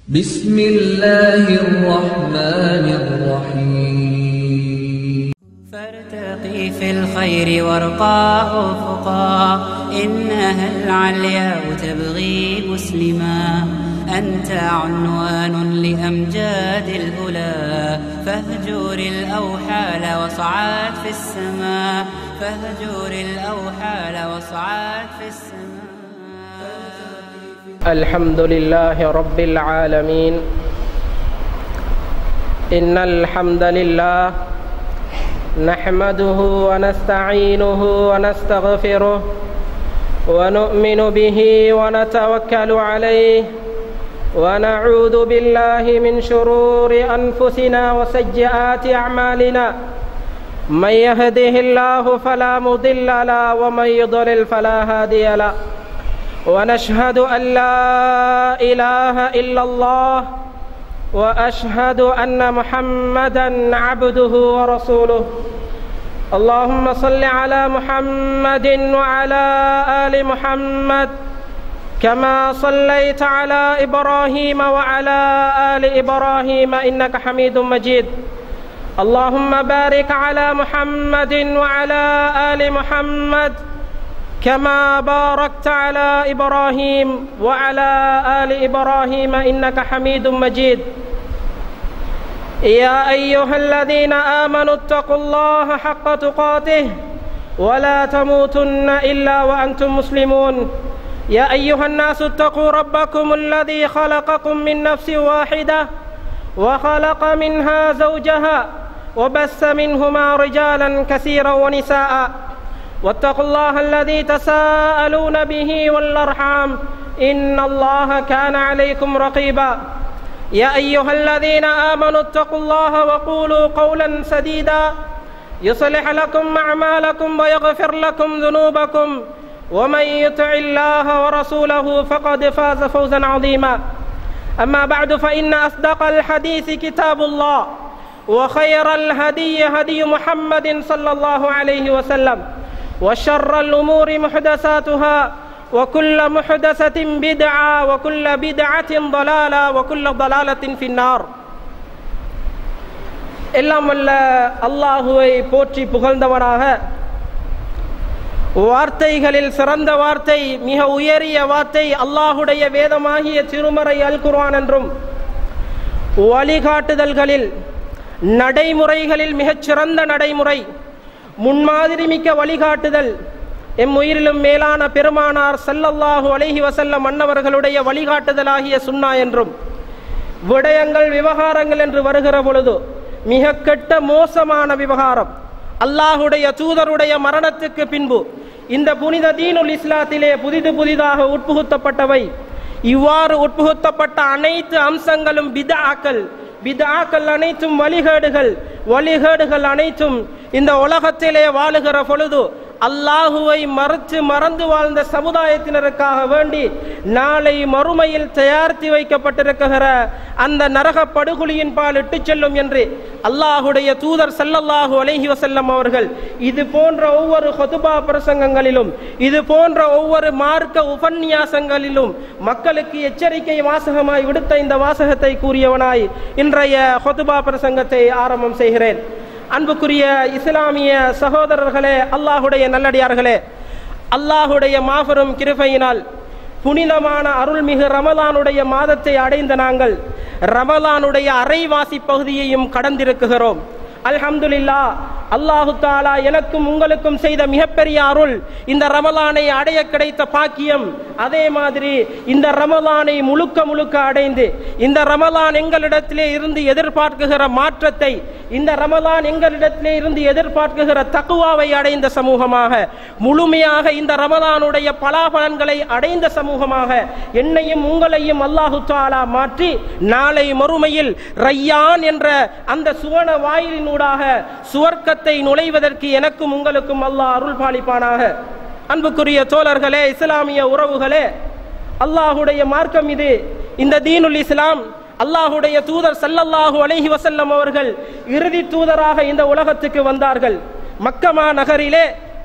بسم الله الرحمن الرحيم فارتقي في الخير وارقى أفقا إنها العلياء تبغي مسلما أنت عنوان لأمجاد الأولى فاهجر الأوحال وصعد في السماء فاهجر الأوحال وصعد في السماء الحمد لله رب العالمين إن الحمد لله نحمده ونستعينه ونستغفره ونؤمن به ونتوكل عليه ونعوذ بالله من شرور أنفسنا وسيئات أعمالنا من يهده الله فلا مضل له ومن يضلل فلا هادي له ونشهد أن لا إله إلا الله وأشهد أن محمدا عبده ورسوله اللهم صل على محمد وعلى آل محمد كما صليت على إبراهيم وعلى آل إبراهيم إنك حميد مجيد اللهم بارك على محمد وعلى آل محمد كما باركت على ابراهيم وعلى ال ابراهيم انك حميد مجيد يا ايها الذين امنوا اتقوا الله حق تقاته ولا تموتن الا وانتم مسلمون يا ايها الناس اتقوا ربكم الذي خلقكم من نفس واحده وخلق منها زوجها وبث منهما رجالا كثيرا ونساء واتقوا الله الذي تساءلون به والارحام ان الله كان عليكم رقيبا يا ايها الذين امنوا اتقوا الله وقولوا قولا سديدا يصلح لكم اعمالكم ويغفر لكم ذنوبكم ومن يطع الله ورسوله فقد فاز فوزا عظيما اما بعد فان اصدق الحديث كتاب الله وخير الهدي هدي محمد صلى الله عليه وسلم وشر الأمور محدثاتها وكل محدثة بدعة وكل بدعة ضلالة وكل ضلالة في النار எல்லாம் வல்ல அல்லாஹுவை போற்றி புகழ்ந்தவனாக வார்த்தைகளில் சிறந்த வார்த்தை மிக உயரிய வார்த்தை அல்லாஹுடைய வேதமாகிய திருமறை அல் குர்ஆன் என்றும் வழிகாட்டுதல்களில் நடைமுறைகளில் மிகச் சிறந்த நடைமுறை முன்மாதிரி மிக்க வழிகாட்டுதல் எம் உயிரிலும் மேலான பெருமானார் சல்லல்லாஹு அலைஹி வசல்லம் மன்னவர்களுடைய வழிகாட்டுதலாகிய சுன்னா என்றும் விடயங்கள் விவகாரங்கள் என்று வருகிற பொழுது மிக கெட்ட மோசமான விவகாரம் அல்லாஹுடைய தூதருடைய மரணத்துக்கு பின்பு இந்த புனித தீனுல் இஸ்லாத்திலே புதிது புதிதாக உட்புகுத்தப்பட்டவை இவ்வாறு உட்புகுத்தப்பட்ட அனைத்து அம்சங்களும் பிதாக்கள் பிதாக்கள் அனைத்தும் வழிகேடுகள் வழிகேடுகள் அனைத்தும் இந்த உலகத்திலே வாழுகிற பொழுது அல்லாஹுவை மறுத்து மறந்து வாழ்ந்த சமுதாயத்தினருக்காக வேண்டி நாளை மறுமையில் தயாரித்து வைக்கப்பட்டிருக்கிற அந்த நரக படுகொலியின் பால் இட்டு செல்லும் என்று அல்லாஹுடைய தூதர் சல்லல்லாஹு அலஹி வசல்லம் அவர்கள் இது போன்ற ஒவ்வொரு ஹொதுபா பிரசங்கங்களிலும் இது போன்ற ஒவ்வொரு மார்க்க உபன்யாசங்களிலும் மக்களுக்கு எச்சரிக்கை வாசகமாய் விடுத்த இந்த வாசகத்தை கூறியவனாய் இன்றைய ஹொதுபா பிரசங்கத்தை ஆரம்பம் செய்கிறேன் அன்புக்குரிய இஸ்லாமிய சகோதரர்களே அல்லாஹுடைய நல்லடியார்களே அல்லாஹுடைய மாபெரும் கிருபையினால் புனிதமான அருள்மிகு ரமலானுடைய மாதத்தை அடைந்த நாங்கள் ரமலானுடைய அரைவாசி பகுதியையும் கடந்திருக்குகிறோம் அல்ஹம்துலில்லா அல்லாஹு தாலா எனக்கும் உங்களுக்கும் செய்த மிகப்பெரிய அருள் இந்த ரமலானை அடைய கிடைத்த பாக்கியம் அதே மாதிரி இந்த ரமலானை முழுக்க முழுக்க அடைந்து இந்த ரமலான் எங்களிடத்திலே இருந்து எதிர்பார்க்குகிற மாற்றத்தை இந்த ரமலான் எங்களிடத்திலே இருந்து எதிர்பார்க்குகிற தக்குவாவை அடைந்த சமூகமாக முழுமையாக இந்த ரமலானுடைய பலாபலன்களை அடைந்த சமூகமாக என்னையும் உங்களையும் அல்லாஹு தாலா மாற்றி நாளை மறுமையில் ரையான் என்ற அந்த சுவன வாயிலினூடாக சுவர்க்கத்தை நுழைவதற்கு எனக்கும் உங்களுக்கும் அல்லாஹ் அருள் பாலிப்பானாக அன்புக்குரிய தோழர்களே இஸ்லாமிய உறவுகளே அல்லாஹுடைய மார்க்கம் இது இந்த தீனுல் இஸ்லாம் அல்லாஹுடைய தூதர் சல்லல்லாஹு அலைஹி வசல்லம் அவர்கள் இறுதி தூதராக இந்த உலகத்துக்கு வந்தார்கள் மக்கமா நகரிலே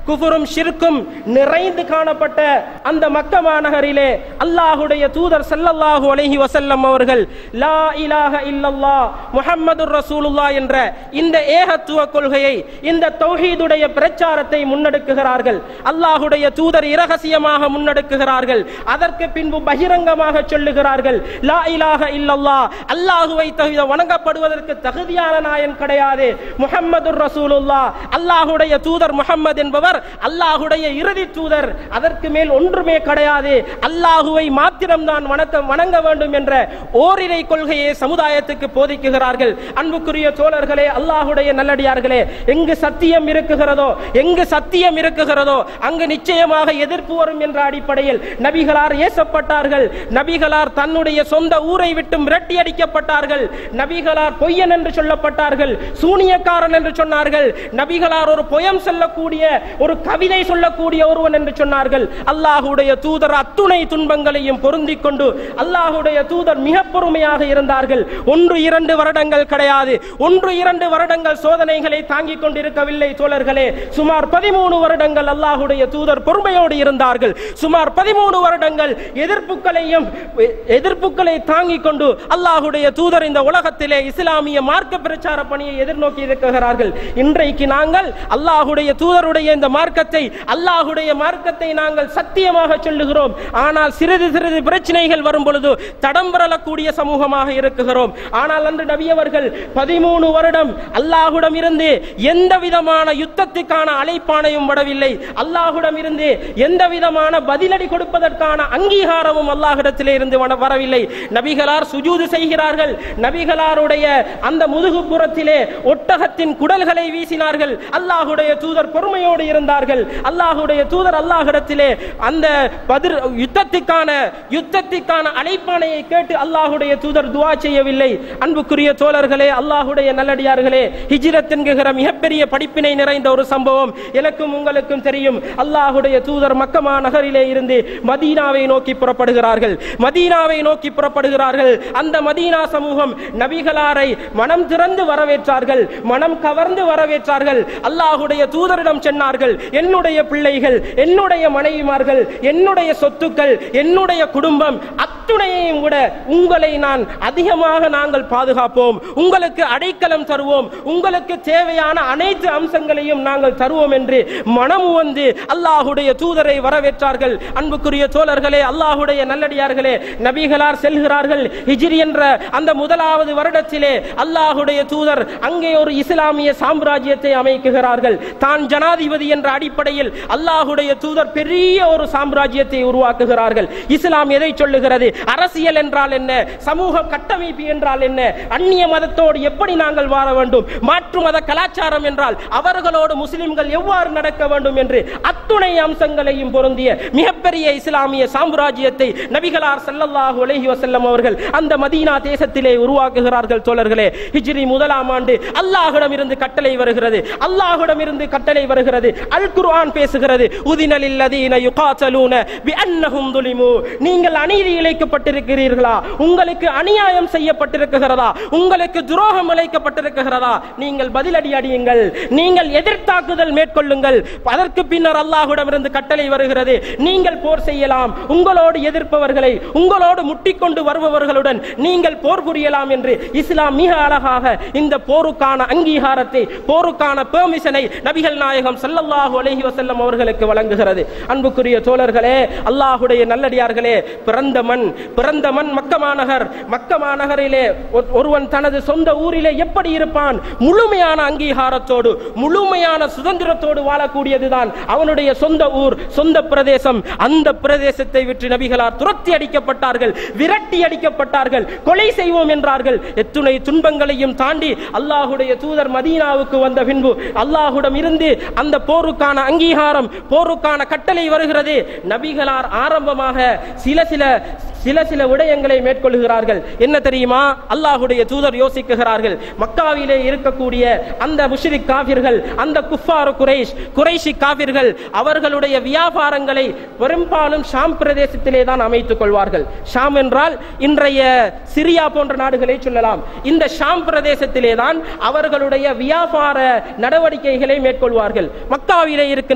குஃபுரும் ஷிர்க்கும் நிறைந்து காணப்பட்ட அந்த மக்கா மாநகரிலே அல்லாஹுடைய தூதர் ஸல்லல்லாஹு அலைஹி வஸல்லம் அவர்கள் லா இலாஹ இல்லல்லாஹ் முஹம்மதுர் ரசூலுல்லாஹ் என்ற இந்த ஏகத்துவ கொள்கையை இந்த தௌஹீதுடைய பிரச்சாரத்தை முன்னெடுக்குகிறார்கள் அல்லாஹுடைய தூதர் இரகசியமாக முன்னெடுக்குகிறார்கள் அதற்கு பின்பு பகிரங்கமாக சொல்லுகிறார்கள் லா இலாஹ இல்லல்லாஹ் அல்லாஹுவை தவிர வணங்கப்படுவதற்கு தகுதியான நாயன் கிடையாது முஹம்மதுர் ரசூலுல்லாஹ் அல்லாஹுடைய தூதர் முஹம்மது என்பவர் அல்லாஹுடைய இறுதி தூதர் அதற்கு மேல் ஒன்றுமே கிடையாது அல்லாஹுவை மாத்திரம்தான் வணக்க வணங்க வேண்டும் என்ற ஓரிரை கொள்கையை சமுதாயத்துக்கு போதிக்குகிறார்கள் அன்புக்குரிய தோழர்களே அல்லாஹுடைய நல்லடியார்களே எங்கு சத்தியம் இருக்குகிறதோ எங்கு சத்தியம் இருக்குகிறதோ அங்கு நிச்சயமாக எதிர்ப்பு வரும் என்ற அடிப்படையில் நபிகளார் ஏசப்பட்டார்கள் நபிகளார் தன்னுடைய சொந்த ஊரை விட்டு விரட்டி அடிக்கப்பட்டார்கள் நபிகளார் பொய்யன் என்று சொல்லப்பட்டார்கள் சூனியக்காரன் என்று சொன்னார்கள் நபிகளார் ஒரு பொயம் சொல்லக்கூடிய ஒரு கவிதை சொல்லக்கூடிய ஒருவன் என்று சொன்னார்கள் அல்லாஹுடைய தூதர் அத்துணை துன்பங்களையும் பொருந்திக் கொண்டு அல்லாஹுடைய தூதர் மிக பொறுமையாக இருந்தார்கள் ஒன்று இரண்டு வருடங்கள் கிடையாது ஒன்று இரண்டு வருடங்கள் சோதனைகளை தாங்கிக் கொண்டிருக்கவில்லை தோழர்களே சுமார் பதிமூணு வருடங்கள் அல்லாஹுடைய தூதர் பொறுமையோடு இருந்தார்கள் சுமார் பதிமூணு வருடங்கள் எதிர்ப்புகளையும் எதிர்ப்புகளை தாங்கிக் கொண்டு அல்லாஹுடைய தூதர் இந்த உலகத்திலே இஸ்லாமிய மார்க்க பிரச்சார பணியை எதிர்நோக்கி இருக்கிறார்கள் இன்றைக்கு நாங்கள் அல்லாஹுடைய தூதருடைய இந்த மார்க்கத்தை அல்லாஹுடைய மார்க்கத்தை நாங்கள் சத்தியமாக சொல்லுகிறோம் ஆனால் சிறிது சிறிது பிரச்சனைகள் வரும் பொழுது தடம் புரளக்கூடிய சமூகமாக இருக்குகிறோம் ஆனால் அன்று நபியவர்கள் பதிமூணு வருடம் அல்லாஹுடம் இருந்து எந்த விதமான யுத்தத்துக்கான அழைப்பானையும் விடவில்லை அல்லாஹுடம் இருந்து எந்த விதமான பதிலடி கொடுப்பதற்கான அங்கீகாரமும் அல்லாஹிடத்திலே இருந்து வர- வரவில்லை நபிகளார் சுஜூது செய்கிறார்கள் நபிகளாருடைய அந்த முதுகுப்புறத்திலே ஒட்டகத்தின் குடல்களை வீசினார்கள் அல்லாஹுடைய தூதர் பொறுமையோடு இருந்தார்கள் அல்லாஹுடைய தூதர் அல்லாஹிடத்திலே அந்த பதிர் யுத்தத்துக்கான யுத்தத்துக்கான அழைப்பானையை கேட்டு அல்லாஹுடைய தூதர் துவா செய்யவில்லை அன்புக்குரிய தோழர்களே அல்லாஹுடைய நல்லடியார்களே ஹிஜ்ரத் என்கிற மிகப்பெரிய படிப்பினை நிறைந்த ஒரு சம்பவம் எனக்கும் உங்களுக்கும் தெரியும் அல்லாஹுடைய தூதர் மக்கமா நகரிலே இருந்து மதீனாவை நோக்கி புறப்படுகிறார்கள் மதீனாவை நோக்கி புறப்படுகிறார்கள் அந்த மதீனா சமூகம் நபிகளாரை மனம் திறந்து வரவேற்றார்கள் மனம் கவர்ந்து வரவேற்றார்கள் அல்லாஹுடைய தூதரிடம் சொன்னார்கள் என்னுடைய பிள்ளைகள் என்னுடைய மனைவிமார்கள் என்னுடைய சொத்துக்கள் என்னுடைய குடும்பம் அத்துணையையும் கூட உங்களை நான் அதிகமாக நாங்கள் பாதுகாப்போம் உங்களுக்கு அடைக்கலம் தருவோம் உங்களுக்கு தேவையான அனைத்து அம்சங்களையும் நாங்கள் தருவோம் என்று மனம் வந்து அல்லாஹுடைய தூதரை வரவேற்றார்கள் அன்புக்குரிய தோழர்களே அல்லாஹுடைய நல்லடியார்களே நபிகளார் செல்கிறார்கள் ஹிஜ்ரி என்ற அந்த முதலாவது வருடத்திலே அல்லாஹுடைய தூதர் அங்கே ஒரு இஸ்லாமிய சாம்ராஜ்யத்தை அமைக்குகிறார்கள் தான் ஜனாதிபதி என்ற அடிப்படையில் அல்லாஹுடைய தூதர் பெரிய ஒரு சாம்ராஜ்யத்தை உருவாக்குகிறார்கள் இஸ்லாம் எதை சொல்லுகிறது அரசியல் என்றால் என்ன சமூக கட்டமைப்பு என்றால் என்ன அந்நிய மதத்தோடு எப்படி நாங்கள் வாழ வேண்டும் மாற்று மத கலாச்சாரம் என்றால் அவர்களோடு முஸ்லிம்கள் எவ்வாறு நடக்க வேண்டும் என்று அத்துணை அம்சங்களையும் பொருந்திய மிகப்பெரிய இஸ்லாமிய சாம்ராஜ்யத்தை நபிகளார் ஸல்லல்லாஹு அலைஹி வஸல்லம் அவர்கள் அந்த மதீனா தேசத்திலே உருவாக்குகிறார்கள் தோழர்களே ஹிஜ்ரி முதலாம் ஆண்டு அல்லாஹ்விடம் இருந்து கட்டளை வருகிறது அல்லாஹ்விடம் இருந்து கட்டளை வருகிறது அல் குர்ஆன் பேசுகிறது உதினலில் லதீன யுகாத்தலூன பிஅன்னஹும் துலிமு நீங்கள் அநீதி இழைக்கப்பட்டிருக்கிறீர்களா உங்களுக்கு அநியாயம் செய்யப்பட்டிருக்கிறதா உங்களுக்கு துரோகம் இழைக்கப்பட்டிருக்கிறதா நீங்கள் பதிலடி அடியுங்கள் நீங்கள் எதிர்த்தாக்குதல் மேற்கொள்ளுங்கள் அதற்கு பின்னர் அல்லாஹ்விடம் இருந்து கட்டளை வருகிறது நீங்கள் போர் செய்யலாம் உங்களோடு எதிர்ப்பவர்களை உங்களோடு முட்டிக்கொண்டு வருபவர்களுடன் நீங்கள் போர் புரியலாம் என்று இஸ்லாம் மிக அழகாக இந்த போருக்கான அங்கீகாரத்தை போருக்கான பெர்மிஷனை நபிகள் நாயகம் ஸல்லல்லாஹு அலைஹி வஸல்லம் அவர்களுக்கு வழங்குகிறது அன்புக்குரிய தோழர்களே அல்லாஹுடைய நல்லடியார்களே பிறந்த மண் பிறந்த மண் மக்க மாநகர் மக்க மாநகரிலே ஒரு- ஒருவன் தனது சொந்த ஊரிலே எப்படி இருப்பான் முழுமையான அங்கீகாரத்தோடு முழுமையான சுதந்திரத்தோடு வாழக்கூடியதுதான் அவனுடைய சொந்த ஊர் சொந்த பிரதேசம் அந்த பிரதேசத்தை விட்டு நபிகளார் துரத்தி அடிக்கப்பட்டார்கள் விரட்டி அடிக்கப்பட்டார்கள் கொலை செய்வோம் என்றார்கள் எத்துணை துன்பங்களையும் தாண்டி அல்லாஹுடைய தூதர் மதீனாவுக்கு வந்த பின்பு அல்லாஹுடம் இருந்து அந்த போருக்கான அங்கீகாரம் போருக்கான கட்டளை வருகிறது நபிகளார் ஆரம்பமாக சில சில சில சில விடயங்களை மேற்கொள்கிறார்கள் என்ன தெரியுமா அல்லாஹுடைய தூதர் யோசிக்குகிறார்கள் மக்காவிலே இருக்கக்கூடிய அந்த முஷ்ரிக் காபிர்கள் அந்த குஃபார் குறைஷ் குறைஷி காபிர்கள் அவர்களுடைய வியாபாரங்களை பெரும்பாலும் ஷாம் பிரதேசத்திலே தான் அமைத்துக் கொள்வார்கள் ஷாம் என்றால் இன்றைய சிரியா போன்ற நாடுகளை சொல்லலாம் இந்த ஷாம் பிரதேசத்திலே தான் அவர்களுடைய வியாபார நடவடிக்கைகளை மேற்கொள்வார்கள் மக்காவிலே இருக்கின்ற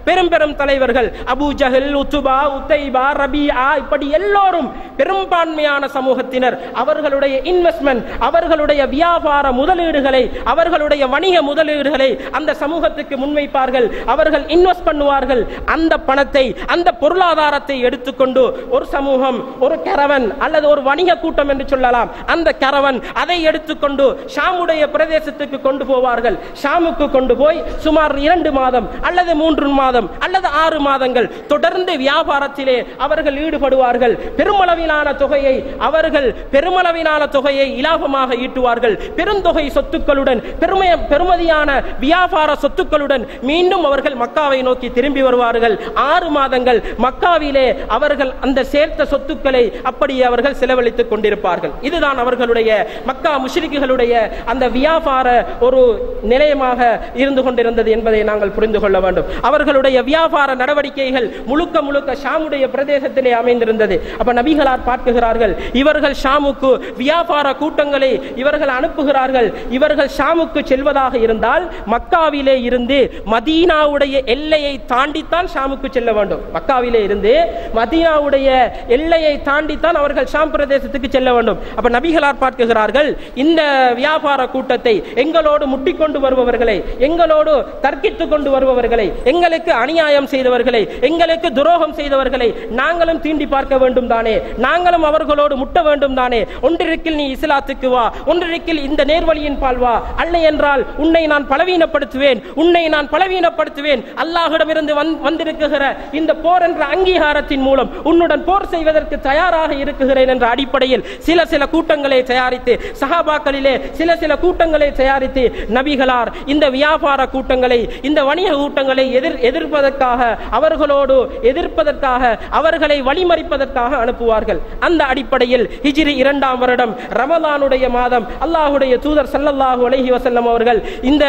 பெரும் பெரும் தலைவர்கள் Abu Jahl Utbah Utaybah Rabiah இப்படி எல்லோரும் பெரும்பான்மையான சமூகத்தினர் அவர்களுடைய இன்வெஸ்ட்மெண்ட் அவர்களுடைய வியாபார முதலீடுகளை அவர்களுடைய வணிக முதலீடுகளை அந்த சமூகத்துக்கு முன்வைப்பார்கள் அவர்கள் இன்வெஸ்ட் பண்ணுவார்கள் அந்த பணத்தை அந்த பொருளாதாரத்தை எடுத்துக்கொண்டு ஒரு சமூகம் ஒரு கரவன் அல்லது ஒரு வணிக கூட்டம் என்று சொல்லலாம் அந்த கரவன் அதை எடுத்துக்கொண்டு ஷாமுடைய பிரதேசத்துக்கு கொண்டு போவார்கள் ஷாமுக்கு கொண்டு போய் சுமார் இரண்டு மாதம் அல்லது மூன்று மாதம் அல்லது ஆறு மாதங்கள் தொடர்ந்து வியாபாரத்திலே அவர்கள் ஈடுபடுவார்கள் பெருமளவிலான தொகையை அவர்கள் பெருமளவிலான தொகையை இலாபமாக ஈட்டுவார்கள் பெருந்தொகை சொத்துக்களுடன் பெருமைய பெருமதியான வியாபார சொத்துக்களுடன் மீண்டும் அவர்கள் மக்காவை நோக்கி திரும்பி வருவார்கள் ஆறு மாதங்கள் மக்காவிலே அவர்கள் அந்த சேர்த்த சொத்துக்களை அப்படியே அவர்கள் செலவழித்துக் கொண்டிருப்பார்கள் இதுதான் அவர்களுடைய மக்கா முஷ்ரிக்குகளுடைய அந்த வியாபார ஒரு நிலையமாக இருந்து கொண்டிருந்தது என்பதை நாங்கள் புரிந்து கொள்ள வேண்டும் அவர்களுடைய வியாபார நடவடிக்கைகள் முழுக்க முழுக்க ஷாமுடைய பிரதேசத்திலே அமைந்திருந்தது அப்ப நபிகளார் பார்க்குகிறார்கள் இவர்கள் ஷாமுக்கு வியாபார கூட்டங்களை இவர்கள் அனுப்புகிறார்கள் இவர்கள் ஷாமுக்கு செல்வதாக இருந்தால் மக்காவிலே இருந்து மதீனாவுடைய எல்லையை தாண்டித்தான் ஷாமுக்கு செல்ல வேண்டும் மக்காவிலே இருந்து மதீனாவுடைய எல்லையை தாண்டித்தான் அவர்கள் ஷாம் பிரதேசத்துக்கு செல்ல வேண்டும் அப்ப நபிகளார் பார்க்குகிறார்கள் இந்த வியாபார கூட்டத்தை எங்களோடு முட்டிக்கொண்டு வருபவர்களை எங்களோடு தர்க்கித்துக் கொண்டு வருபவர்களை எங்களுக்கு அநியாயம் செய்தவர்களை எங்களுக்கு துரோகம் செய்தவர்களை நாங்களும் தீண்டி பார்க்க வேண்டும் தானே நாங்களும் அவர்களோடு முட்ட வேண்டும் தானே ஒன்றிருக்கில் நீ இஸ்லாத்துக்கு வா ஒன்றிருக்கில் இந்த நேர்வழியின் பால் வா அல்ல என்றால் உன்னை நான் பலவீனப்படுத்துவேன் உன்னை நான் பலவீனப்படுத்துவேன் அல்லாஹ்விடமிருந்து வந்து- வந்திருக்குகிற இந்த போர் என்ற அங்கீகாரத்தின் மூலம் உன்னுடன் போர் செய்வதற்கு தயாராக இருக்குகிறேன் என்ற அடிப்படையில் சில சில கூட்டங்களை தயாரித்து சஹாபாக்களிலே சில சில கூட்டங்களை தயாரித்து நபிகளார் இந்த வியாபார கூட்டங்களை இந்த வணிக கூட்டங்களை எதிர் எதிர்ப்பதற்காக அவர்களோடு எதிர்ப்பதற்காக அவர்களை வழிமறிப்பதற்காக அனுப்புவார்கள் அந்த அடிப்படையில் ஹிஜ்ரி இரண்டாம் வருடம் ரமலானுடைய மாதம் அல்லாஹுடைய தூதர் ஸல்லல்லாஹு அலைஹி வஸல்லம் அவர்கள் இந்த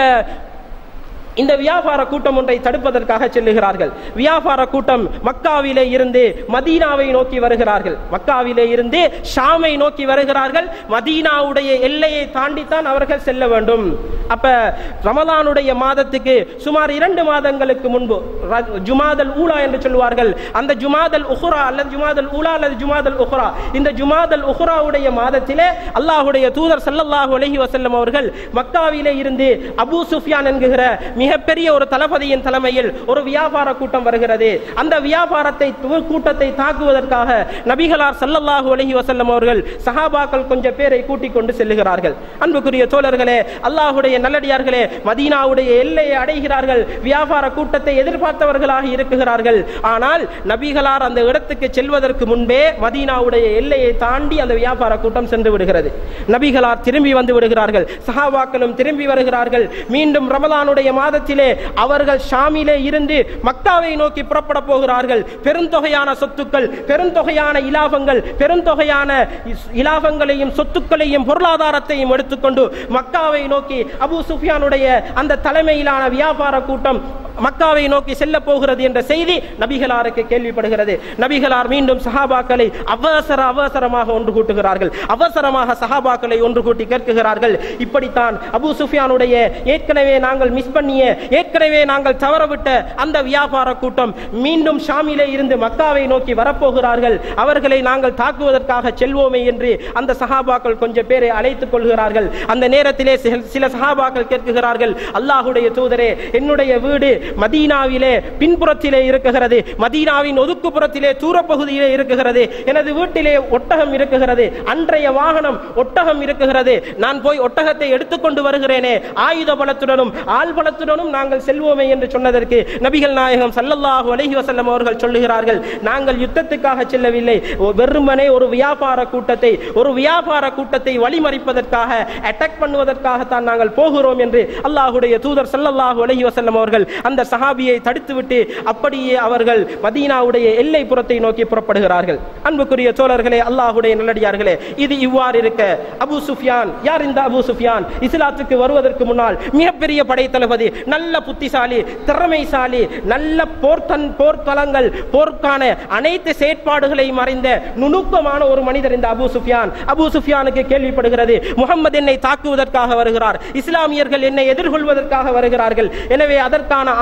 இந்த வியாபார கூட்டம் ஒன்றை தடுப்பதற்காக செல்லுகிறார்கள் வியாபார கூட்டம் மக்காவிலே இருந்து மதீனாவை நோக்கி வருகிறார்கள் மக்காவிலே இருந்து ஷாமை நோக்கி வருகிறார்கள் மதீனாவுடைய எல்லையை தாண்டித்தான் அவர்கள் செல்ல வேண்டும் அப்ப ரமலானுடைய மாதத்துக்கு சுமார் இரண்டு மாதங்களுக்கு முன்பு ர- ஜுமாதல் ஊலா என்று சொல்வார்கள் அந்த ஜுமாதல் உஹ்ரா அல்லது ஜுமாதல் ஊலா அல்லது ஜுமாதல் உஹ்ரா இந்த ஜுமாதல் உஹ்ராவுடைய மாதத்திலே அல்லாஹ்வுடைய தூதர் ஸல்லல்லாஹு அலைஹி வஸல்லம் அவர்கள் மக்காவிலே இருந்து அபூ சுஃபியான் என்கிற மிகப்பெரிய ஒரு தளபதியின் தலைமையில் ஒரு வியாபார கூட்டம் வருகிறது அந்த வியாபாரத்தை து- கூட்டத்தை தாக்குவதற்காக நபிகளார் ஸல்லல்லாஹு அலைஹி வஸல்லம் அவர்கள் சஹாபாக்கள் கொஞ்சம் பேரை கூட்டிக் கொண்டு செல்லுகிறார்கள் அன்புக்குரிய தோழர்களே அல்லாஹ்வுடைய நல்லடியார்களே மதீனாவுடைய எல்லையை அடைகிறார்கள் வியாபார கூட்டத்தை எதிர்பார்த்தவர்களாக இருக்குகிறார்கள் ஆனால் நபிகளார் அந்த இடத்துக்கு செல்வதற்கு முன்பே மதீனாவுடைய எல்லையை தாண்டி அந்த வியாபார கூட்டம் சென்று விடுகிறது நபிகளார் திரும்பி வந்து விடுகிறார்கள் சஹாபாக்களும் திரும்பி வருகிறார்கள் மீண்டும் ரமலானுடைய மாதத்திலே அவர்கள் ஷாமிலே இருந்து மக்காவை நோக்கி புறப்பட போகிறார்கள் பெருந்தொகையான சொத்துக்கள் பெருந்தொகையான இலாபங்கள் பெருந்தொகையான இஸ்- இலாபங்களையும் சொத்துக்களையும் பொருளாதாரத்தையும் எடுத்துக்கொண்டு மக்காவை நோக்கி அபூ சுஃபியானுடைய அந்த தலைமையிலான வியாபார கூட்டம் மக்காவை நோக்கி செல்ல போகிறது என்ற செய்தி நபிகளாருக்கு கேள்விப்படுகிறது நபிகளார் மீண்டும் சஹாபாக்களை அவசர அவசரமாக ஒன்று கூட்டுகிறார்கள் அவசரமாக சஹாபாக்களை ஒன்று கூட்டி கேட்குகிறார்கள் இப்படித்தான் அபூ சுஃபியானுடைய ஏற்கனவே நாங்கள் மிஸ் பண்ணிய ஏற்கனவே நாங்கள் தவறவிட்ட அந்த வியாபார கூட்டம் மீண்டும் ஷாமிலே இருந்து மக்காவை நோக்கி வரப்போகிறார்கள் அவர்களை நாங்கள் தாக்குவதற்காக செல்வோமே என்று அந்த சஹாபாக்கள் கொஞ்சம் பேரை அழைத்துக் கொள்கிறார்கள் அந்த நேரத்திலே சில- சில சஹாபாக்கள் கேட்குகிறார்கள் அல்லாஹுடைய தூதரே என்னுடைய வீடு மதீனாவிலே பின்புறத்திலே இருக்குகிறது மதீனாவின் ஒதுக்குப்புறத்திலே தூரப்பகுதியிலே இருக்குகிறது எனது வீட்டிலே ஒட்டகம் இருக்குகிறது அன்றைய வாகனம் ஒட்டகம் இருக்குகிறது நான் போய் ஒட்டகத்தை எடுத்துக்கொண்டு வருகிறேனே ஆயுத பலத்துடனும் ஆள் பலத்துடனும் நாங்கள் செல்வோமே என்று சொன்னதற்கு நபிகள் நாயகம் ஸல்லல்லாஹு அலைஹி வஸல்லம் அவர்கள் சொல்லுகிறார்கள் நாங்கள் யுத்தத்துக்காக செல்லவில்லை ஒ- வெறுமனே ஒரு வியாபார கூட்டத்தை ஒரு வியாபார கூட்டத்தை வழிமறிப்பதற்காக அட்டாக் பண்ணுவதற்காகத்தான் நாங்கள் போகிறோம் என்று அல்லாஹுடைய தூதர் ஸல்லல்லாஹு அலைஹி வஸல்லம் அவர்கள் அந்த சஹாபியை தடுத்துவிட்டு அப்படியே அவர்கள் மதீனாவுடைய எல்லை புறத்தை நோக்கி புறப்படுகிறார்கள் அன்புக்குரிய தோழர்களே அல்லாஹுடைய நல்லடியார்களே இது இவ்வாறு இருக்க அபூ சுஃபியான் யார் இந்த அபூ சுஃபியான் இஸ்லாத்துக்கு வருவதற்கு முன்னால் மிகப்பெரிய படைத்தளபதி நல்ல புத்திசாலி திறமைசாலி நல்ல போர்த்தன் போர்த்தலங்கள் போர்க்கான அனைத்து செயற்பாடுகளையும் அறிந்த நுணுக்கமான ஒரு மனிதர் இந்த அபூ சுஃபியான் அபூ சுஃபியானுக்கு கேள்விப்படுகிறது முகம்மது என்னை தாக்குவதற்காக வருகிறார் இஸ்லாமியர்கள் என்னை எதிர்கொள்வதற்காக வருகிறார்கள் எனவே அதற்கான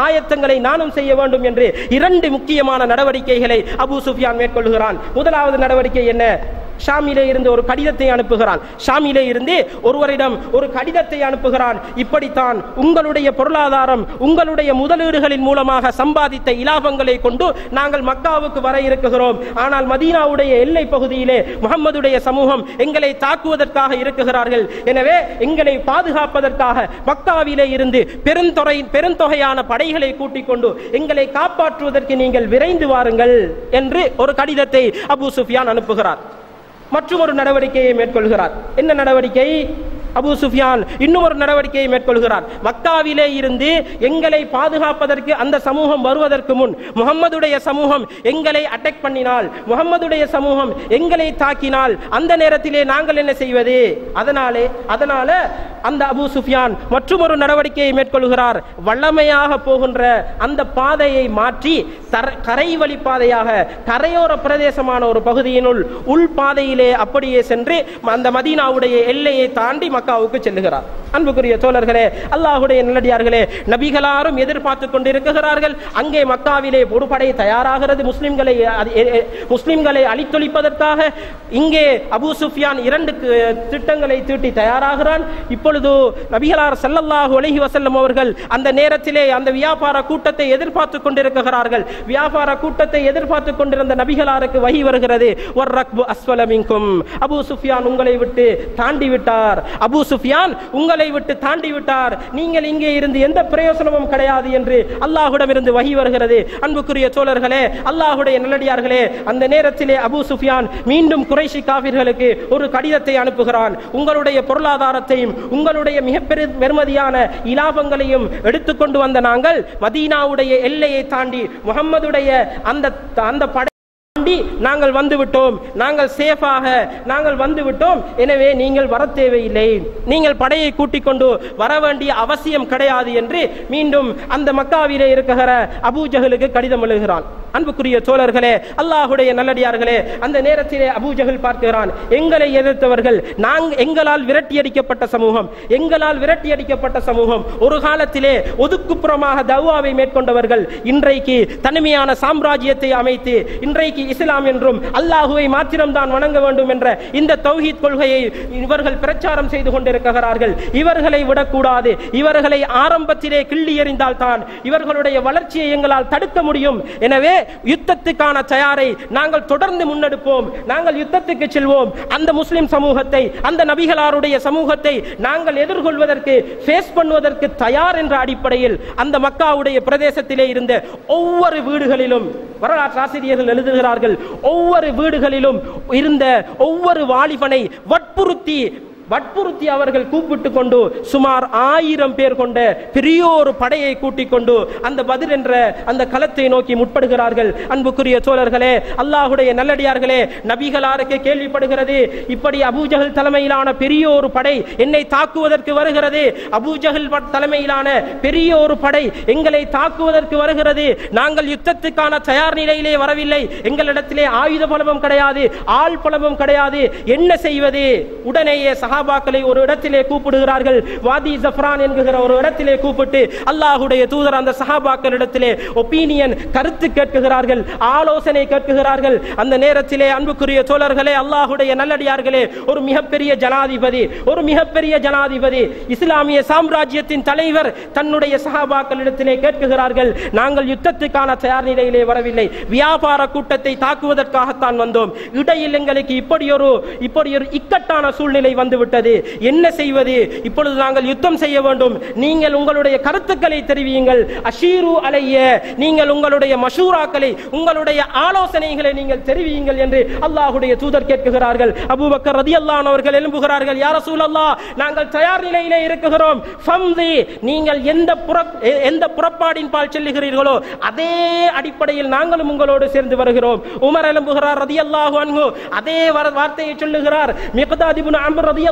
ஆயத்தங்களை நானும் செய்ய வேண்டும் என்று இரண்டு முக்கியமான நடவடிக்கைகளை அபூ சுஃபியான் மேற்கொள்கிறான் முதலாவது நடவடிக்கை என்ன ஷாமிலே இருந்து ஒரு கடிதத்தை அனுப்புகிறான் ஷாமிலே இருந்து ஒருவரிடம் ஒரு கடிதத்தை அனுப்புகிறான் இப்படித்தான் உங்களுடைய பொருளாதாரம் உங்களுடைய முதலீடுகளின் மூலமாக சம்பாதித்த இலாபங்களை கொண்டு நாங்கள் மக்காவுக்கு வர இருக்கிறோம் ஆனால் மதீனாவுடைய எல்லை பகுதியிலே முகம்மதுடைய சமூகம் எங்களை தாக்குவதற்காக இருக்குகிறார்கள் எனவே எங்களை பாதுகாப்பதற்காக மக்காவிலே இருந்து பெருந்தொகை பெருந்தொகையான படைகளை கூட்டிக் கொண்டு எங்களை காப்பாற்றுவதற்கு நீங்கள் விரைந்து வாருங்கள் என்று ஒரு கடிதத்தை அபூ சுஃபியான் அனுப்புகிறார் மற்றும் ஒரு நடவடிக்கையை மேற்கொள்கிறார் என்ன நடவடிக்கை அபூ சுஃபியான் இன்னும் ஒரு நடவடிக்கையை மேற்கொள்கிறார் மக்காவிலே இருந்து எங்களை பாதுகாப்பதற்கு அந்த சமூகம் வருவதற்கு முன் முகம்மதுடைய சமூகம் எங்களை அட்டாக் பண்ணினால் முகம்மதுடைய சமூகம் எங்களை தாக்கினால் அந்த நேரத்திலே நாங்கள் என்ன செய்வது அதனாலே அதனால அந்த அபூ சுஃபியான் மற்றும் ஒரு நடவடிக்கையை மேற்கொள்கிறார் வல்லமையாக போகின்ற அந்த பாதையை மாற்றி தர- கரை வழி பாதையாக கரையோர பிரதேசமான ஒரு பகுதியினுள் உள் பாதையிலே அப்படியே சென்று அந்த மதீனாவுடைய எல்லையை தாண்டி மக்காவுக்கு செல்லுகிறார் அன்புக்குரிய தோழர்களே அல்லாஹுடைய நல்லடியார்களே நபிகளாரும் எதிர்பார்த்து கொண்டிருக்கிறார்கள் அங்கே மக்காவிலே ஒரு படை தயாராகிறது முஸ்லிம்களை அது- எ- எ- முஸ்லிம்களை அழித்தொழிப்பதற்காக இங்கே அபூ சுஃபியான் இரண்டு கு- திட்டங்களை தீட்டி தயாராகிறான் இப்பொழுது நபிகளார் ஸல்லல்லாஹு அலைஹி வஸல்லம் அவர்கள் அந்த நேரத்திலே அந்த வியாபார கூட்டத்தை எதிர்பார்த்து கொண்டிருக்கிறார்கள் வியாபார கூட்டத்தை எதிர்பார்த்து கொண்டிருந்த நபிகளாருக்கு வகி வருகிறது ஒரு ரக்பு அஸ்வல மின்கும் அபூ சுஃபியான் உங்களை விட்டு தாண்டி விட்டார் அபூ சுஃபியான் உங்களை விட்டு தாண்டி விட்டார் நீங்கள் இங்கே இருந்து எந்த பிரயோசனமும் கிடையாது என்று அல்லாஹ்விடம் இருந்து வகி வருகிறது அன்புக்குரிய தோழர்களே அல்லாஹ்வுடைய நல்லடியார்களே அந்த நேரத்திலே அபூ சுஃபியான் மீண்டும் குறைஷி காவிர்களுக்கு ஒரு கடிதத்தை அனுப்புகிறான் உங்களுடைய பொருளாதாரத்தையும் உங்களுடைய மிகப்பெரிய பெருமதியான இலாபங்களையும் எடுத்துக்கொண்டு வந்த நாங்கள் மதீனாவுடைய எல்லையை தாண்டி முகம்மதுடைய அந்த அந்த படை தாண்டி நாங்கள் வந்து விட்டோம் நாங்கள் சேஃபாக நாங்கள் வந்து விட்டோம் எனவே நீங்கள் வர தேவையில்லை நீங்கள் படையை கூட்டிக் கொண்டு வர வேண்டிய அவசியம் கிடையாது என்று மீண்டும் அந்த மக்காவிலே இருக்கிற அபூஜஹலுக்கு கடிதம் எழுதுகிறான் அன்புக்குரிய தோழர்களே அல்லாஹுடைய நல்லடியார்களே அந்த நேரத்திலே அபூஜஹல் பார்க்கிறான் எங்களை எதிர்த்தவர்கள் நாங்கள் எங்களால் விரட்டியடிக்கப்பட்ட சமூகம் எங்களால் விரட்டியடிக்கப்பட்ட சமூகம் ஒரு காலத்திலே ஒதுக்குப்புறமாக தவாவை மேற்கொண்டவர்கள் இன்றைக்கு தனிமையான சாம்ராஜ்யத்தை அமைத்து இன்றைக்கு இஸ்லாம் என்றும் அல்லாஹுவை மாத்திரம்தான் வணங்க வேண்டும் என்ற இந்த தௌஹீத் கொள்கையை இவர்கள் பிரச்சாரம் செய்து கொண்டிருக்கிறார்கள் இவர்களை விடக்கூடாது இவர்களை ஆரம்பத்திலே கிள்ளி எறிந்தால் தான் இவர்களுடைய வளர்ச்சியை எங்களால் தடுக்க முடியும் எனவே யுத்தத்துக்கான தயாரை நாங்கள் தொடர்ந்து முன்னெடுப்போம் நாங்கள் யுத்தத்துக்கு செல்வோம் அந்த முஸ்லிம் சமூகத்தை அந்த நபிகளாருடைய சமூகத்தை நாங்கள் எதிர்கொள்வதற்கு ஃபேஸ் பண்ணுவதற்கு தயார் என்ற அடிப்படையில் அந்த மக்காவுடைய பிரதேசத்திலே இருந்த ஒவ்வொரு வீடுகளிலும் வரலாற்று ஆசிரியர்கள் எழுதுகிறார்கள் ஒவ்வொரு வீடுகளிலும் இருந்த ஒவ்வொரு வாலிபனை வற்புறுத்தி வற்புறுத்தி அவர்கள் கூப்பிட்டு கொண்டு சுமார் ஆயிரம் பேர் கொண்ட பெரிய ஒரு படையை கூட்டிக் கொண்டு அந்த பதில் என்ற அந்த களத்தை நோக்கி முற்படுகிறார்கள் அன்புக்குரிய தோழர்களே அல்லாஹுடைய நல்லடியார்களே நபிகளாருக்கு கேள்விப்படுகிறது இப்படி அபூஜஹல் தலைமையிலான பெரிய ஒரு படை என்னை தாக்குவதற்கு வருகிறது அபூஜஹல் ப- தலைமையிலான பெரிய ஒரு படை எங்களை தாக்குவதற்கு வருகிறது நாங்கள் யுத்தத்துக்கான தயார் நிலையிலே வரவில்லை எங்களிடத்திலே ஆயுத பலமும் கிடையாது ஆள் பலமும் கிடையாது என்ன செய்வது உடனேயே சஹாபாக்களை ஒரு இடத்திலே கூப்பிடுகிறார்கள் வாதி ஜஃப்ரான் என்கிற ஒரு இடத்திலே கூப்பிட்டு அல்லாஹுடைய தூதர் அந்த சஹாபாக்களிடத்திலே ஒப்பீனியன் கருத்து கேட்குகிறார்கள் ஆலோசனை கேட்குகிறார்கள் அந்த நேரத்திலே அன்புக்குரிய தோழர்களே அல்லாஹுடைய நல்லடியார்களே ஒரு மிகப்பெரிய ஜனாதிபதி ஒரு மிகப்பெரிய ஜனாதிபதி இஸ்லாமிய சாம்ராஜ்யத்தின் தலைவர் தன்னுடைய சஹாபாக்களிடத்திலே கேட்குகிறார்கள் நாங்கள் யுத்தத்துக்கான தயார் நிலையிலே வரவில்லை வியாபார கூட்டத்தை தாக்குவதற்காகத்தான் வந்தோம் இடையில் எங்களுக்கு இப்படி ஒரு இப்படி ஒரு இக்கட்டான சூழ்நிலை வந்துவிட்டது என்ன செய்வது இப்பொழுது நாங்கள் யுத்தம் செய்ய வேண்டும் நீங்கள் உங்களுடைய கருத்துக்களை தெரிவியுங்கள் அஷீரு அலைய நீங்கள் உங்களுடைய மஷூராக்களை உங்களுடைய ஆலோசனைகளை நீங்கள் தெரிவியுங்கள் என்று அல்லாஹுடைய தூதர் கேட்குகிறார்கள் அபூபக்கர் ரதியல்லான் அவர்கள் எழும்புகிறார்கள் யார சூழல்லா நாங்கள் தயார் நிலையிலே இருக்கிறோம் ஃபம்தி நீங்கள் எந்த புற எ- எந்த புறப்பாடின் பால் செல்லுகிறீர்களோ அதே அடிப்படையில் நாங்களும் உங்களோடு சேர்ந்து வருகிறோம் உமர் எழும்புகிறார் ரதியல்லாஹு அன்ஹு அதே வர- வார்த்தையை சொல்லுகிறார் மிக்தாத் இப்னு அம்ர் ரதியல்லாஹு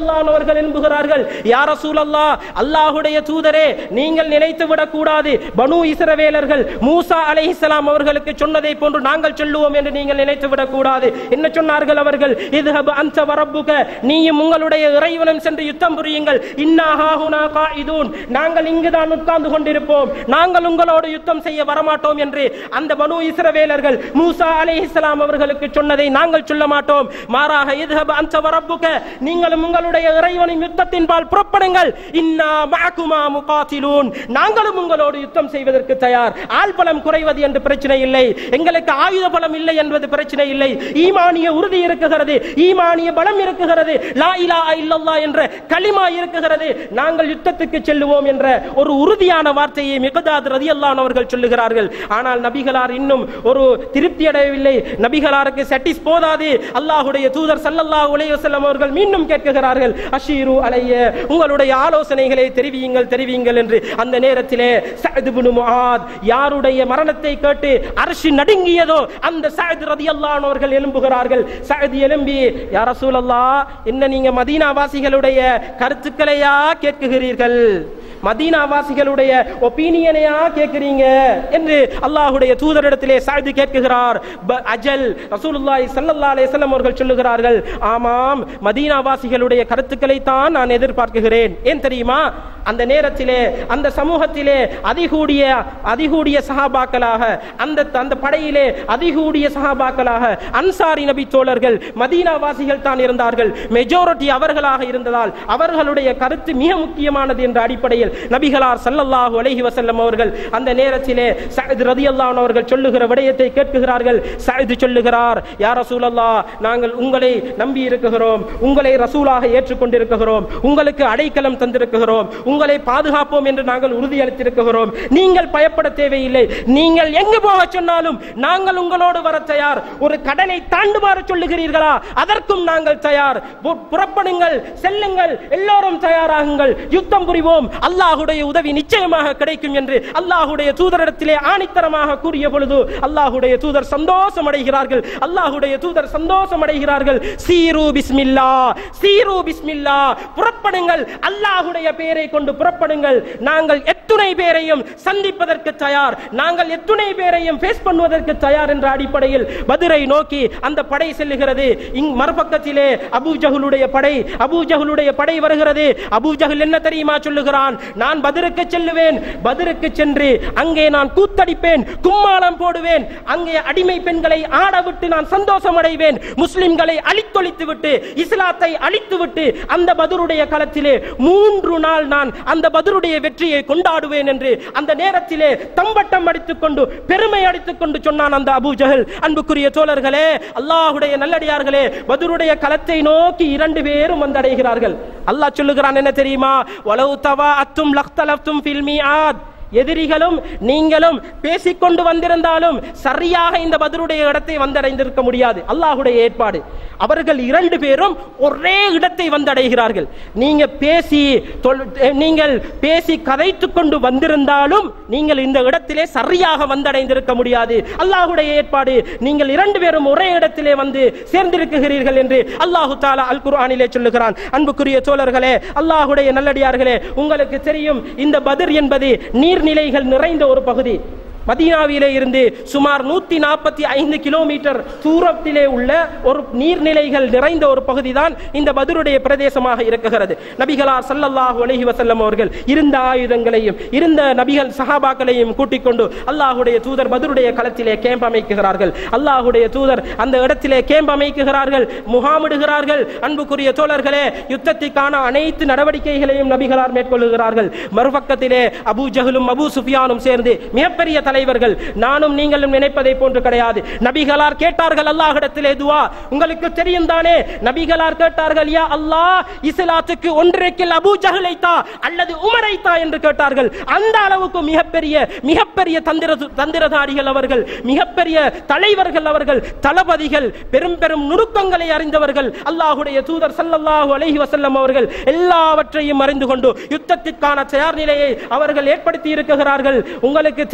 ரதியல்லாஹு அவர்கள் எழும்புகிறார்கள் யார் ரசூலல்லா அல்லாஹுடைய தூதரே நீங்கள் நினைத்து விடக்கூடாது பனு இஸ்ரவேலர்கள் மூசா அலைஹிஸ்ஸலாம் அவர்களுக்கு சொன்னதை போன்று நாங்கள் சொல்லுவோம் என்று நீங்கள் நினைத்து விடக்கூடாது என்ன சொன்னார்கள் அவர்கள் இதுஹப் அன்த வரப்புக நீயும் உங்களுடைய இறைவனும் சென்று யுத்தம் புரியுங்கள் இன்னா ஹாஹுனா காயிதூன் நாங்கள் இங்குதான் உட்கார்ந்து கொண்டிருப்போம் நாங்கள் உங்களோடு யுத்தம் செய்ய வரமாட்டோம் என்று அந்த பனு இஸ்ரவேலர்கள் மூசா அலைஹிஸ்ஸலாம் அவர்களுக்கு சொன்னதை நாங்கள் சொல்ல மாட்டோம் மாறாக இதுஹப் அன்த வரப்புக நீங்களும் உங்களுடைய இறைவனின் யுத்தத்தின் பால் புறப்படுங்கள் இன்னா மஅகுமா முகாத்திலூன் நாங்களும் உங்களோடு யுத்தம் செய்வதற்கு தயார் ஆள் பலம் குறைவது என்று பிரச்சனை இல்லை எங்களுக்கு ஆயுத பலம் இல்லை என்பது பிரச்சனை இல்லை ஈமானிய உறுதி இருக்குகிறது ஈமானிய பலம் இருக்குகிறது லா இலாஹ இல்லல்லாஹ் என்ற கலிமா இருக்குகிறது நாங்கள் யுத்தத்துக்கு செல்லுவோம் என்ற ஒரு உறுதியான வார்த்தையை மிகதாத் ரதியல்லான் அவர்கள் சொல்லுகிறார்கள் ஆனால் நபிகளார் இன்னும் ஒரு திருப்தி அடையவில்லை நபிகளாருக்கு சட்டிஸ் போதாது அல்லாஹுடைய தூதர் ஸல்லல்லாஹு அலைஹி வஸல்லம் அவர்கள் மீண்டும் கேட்கிறார்கள் அஷீரு அலைய உங்களுடைய ஆலோசனைகளை தெரிவியுங்கள் தெரிவியுங்கள் என்று அந்த நேரத்திலே சஅத் இப்னு முஆத் யாருடைய மரணத்தை கேட்டு அரசு நடுங்கியதோ அந்த சஅத் ரதியல்லாஹு அவர்கள் எழும்புகிறார்கள் சஅத் எழும்பி யா ரசூலல்லாஹ் என்ன நீங்க மதீனா வாசிகளுடைய கருத்துக்களையா கேட்குகிறீர்கள் மதீனா வாசிகளுடைய ஒப்பீனியனையா கேட்கிறீங்க என்று அல்லாஹ்வுடைய தூதரிடத்திலே சாய்ந்து கேட்குகிறார் ப- அஜல் ரசூலுல்லாஹி ஸல்லல்லாஹு அலைஹி வஸல்லம் அவர்கள் சொல்லுகிறார்கள் ஆமாம் மதீனா வாசிகளுடைய கருத்துக்களை தான் நான் எதிர்பார்க்கிறேன் ஏன் தெரியுமா அந்த நேரத்திலே அந்த சமூகத்திலே அதிகூடிய அதிகூடிய சஹாபாக்களாக அந்த அந்த படையிலே அதிகூடிய சஹாபாக்களாக அன்சாரி நபி தோழர்கள் மதீனா வாசிகள் தான் இருந்தார்கள் மெஜாரிட்டி அவர்களாக இருந்ததால் அவர்களுடைய கருத்து மிக முக்கியமானது என்ற அடிப்படையில் நபிகளார் ஸல்லல்லாஹு அலைஹி வஸல்லம் அவர்கள் அந்த நேரத்திலே சஅத் ரலியல்லாஹு அன்ஹு அவர்கள் சொல்லுகிற விடயத்தை கேட்குகிறார்கள் சஅத் சொல்லுகிறார் யா ரசூலல்லாஹ் நாங்கள் உங்களை நம்பி இருக்குகிறோம் உங்களை ரசூலாக ஏற்றுக்கொண்டிருக்கிறோம் உங்களுக்கு அடைக்கலம் தந்திருக்கிறோம் உங்களை பாதுகாப்போம் என்று நாங்கள் உறுதியளித்திருக்கிறோம் நீங்கள் பயப்பட தேவையில்லை நீங்கள் எங்கு போக சொன்னாலும் நாங்கள் உங்களோடு வர தயார் ஒரு கடலை தாண்டுமாறு சொல்லுகிறீர்களா அதற்கும் நாங்கள் தயார் பு- புறப்படுங்கள் செல்லுங்கள் எல்லோரும் தயாராகுங்கள் யுத்தம் புரிவோம் அல்லாஹுடைய உதவி நிச்சயமாக கிடைக்கும் என்று அல்லாஹுடைய தூதரிடத்திலே ஆணித்தரமாக கூறிய பொழுது அல்லாஹுடைய தூதர் சந்தோஷம் அடைகிறார்கள் அல்லாஹுடைய தூதர் சந்தோஷம் அடைகிறார்கள் சீரு பிஸ்மில்லா சீரு பிஸ்மில்லா புறப்படுங்கள் அல்லாஹுடைய பெயரை கொண்டு புறப்படுங்கள் நாங்கள் எத்துணை பேரையும் சந்திப்பதற்கு தயார் நாங்கள் எத்துணை பேரையும் ஃபேஸ் பண்ணுவதற்கு தயார் என்ற அடிப்படையில் பதிரை நோக்கி அந்த படை செல்லுகிறது இங் மறுபக்கத்திலே அபூ ஜஹலுடைய படை அபூ ஜஹலுடைய படை வருகிறது அபூ ஜஹல் என்ன தெரியுமா சொல்லுகிறான் நான் பதிருக்கு செல்லுவேன் பதிருக்கு சென்று அங்கே நான் கூத்தடிப்பேன் கும்மாளம் போடுவேன் அங்கே அடிமை பெண்களை ஆட விட்டு நான் சந்தோஷம் அடைவேன் முஸ்லிம்களை அழித்தொழித்து விட்டு இஸ்லாத்தை அழித்து விட்டு அந்த பதருடைய களத்திலே மூன்று நாள் நான் அந்த பதருடைய வெற்றியை கொண்டாடுவேன் என்று அந்த நேரத்திலே தம்பட்டம் அடித்துக் கொண்டு பெருமை அடித்துக் கொண்டு சொன்னான் அந்த அபூ ஜஹல் அன்புக்குரிய தோழர்களே அல்லாஹுடைய நல்லடியார்களே பதருடைய களத்தை நோக்கி இரண்டு பேரும் வந்தடைகிறார்கள் அல்லாஹ் சொல்லுகிறான் என்ன தெரியுமா வலவு தவா அத்தும் லக்தலத்தும் ஃபில் மீஆத் எதிரிகளும் நீங்களும் பேசிக்கொண்டு வந்திருந்தாலும் சரியாக இந்த பதிலுடைய இடத்தை வந்தடைந்திருக்க முடியாது அல்லாஹுடைய ஏற்பாடு அவர்கள் இரண்டு பேரும் ஒரே இடத்தை வந்தடைகிறார்கள் நீங்க பேசி தொல்- நீங்கள் பேசி கதைத்துக் கொண்டு வந்திருந்தாலும் நீங்கள் இந்த இடத்திலே சரியாக வந்தடைந்திருக்க முடியாது அல்லாஹுடைய ஏற்பாடு நீங்கள் இரண்டு பேரும் ஒரே இடத்திலே வந்து சேர்ந்திருக்கிறீர்கள் என்று அல்லாஹு தாலா அல் குர்ஆனிலே சொல்லுகிறான் அன்புக்குரிய தோழர்களே அல்லாஹுடைய நல்லடியார்களே உங்களுக்கு தெரியும் இந்த பதிர் என்பது நீர்நிலைகள் நிறைந்த ஒரு பகுதி மதீனாவிலே இருந்து சுமார் நூத்தி நாற்பத்தி ஐந்து கிலோமீட்டர் தூரத்திலே உள்ள ஒரு நீர்நிலைகள் நிறைந்த ஒரு பகுதி தான் இந்த பதுருடைய பிரதேசமாக இருக்குகிறது நபிகளார் ஸல்லல்லாஹு அலைஹி வஸல்லம் அவர்கள் இருந்த ஆயுதங்களையும் இருந்த நபிகள் சஹாபாக்களையும் கூட்டிக் கொண்டு அல்லாஹுடைய தூதர் பதுருடைய களத்திலே கேம்ப் அமைக்கிறார்கள் அல்லாஹுடைய தூதர் அந்த இடத்திலே கேம்ப் அமைக்கிறார்கள் முகாமிடுகிறார்கள் அன்புக்குரிய தோழர்களே யுத்தத்திற்கான அனைத்து நடவடிக்கைகளையும் நபிகளார் மேற்கொள்ளுகிறார்கள் மறுபக்கத்திலே அபூ ஜஹலும் அபூ சுஃபியானும் சேர்ந்து மிகப்பெரிய தலைவர்கள் நானும் நீங்களும் நினைப்பதை போன்று கிடையாது நபிகளார் கேட்டார்கள் அல்லாஹ்விடத்திலே துவா உங்களுக்கு தெரியும் தானே நபிகளார் கேட்டார்கள் யா அல்லாஹ் இஸ்லாத்துக்கு ஒன்றைக்கில் அபூ ஜஹலை தா அல்லது உமரை தா என்று கேட்டார்கள் அந்த அளவுக்கு மிகப்பெரிய மிகப்பெரிய தந்திர தந்திரதாரிகள் அவர்கள் மிகப்பெரிய தலைவர்கள் அவர்கள் தளபதிகள் பெரும் பெரும் நுணுக்கங்களை அறிந்தவர்கள் அல்லாஹுடைய தூதர் ஸல்லல்லாஹு அலைஹி வஸல்லம் அவர்கள் எல்லாவற்றையும் அறிந்து கொண்டு யுத்தத்திற்கான தயார் நிலையை அவர்கள் ஏற்படுத்தி இருக்கிறார்கள் உங்களுக்கு தெரியும்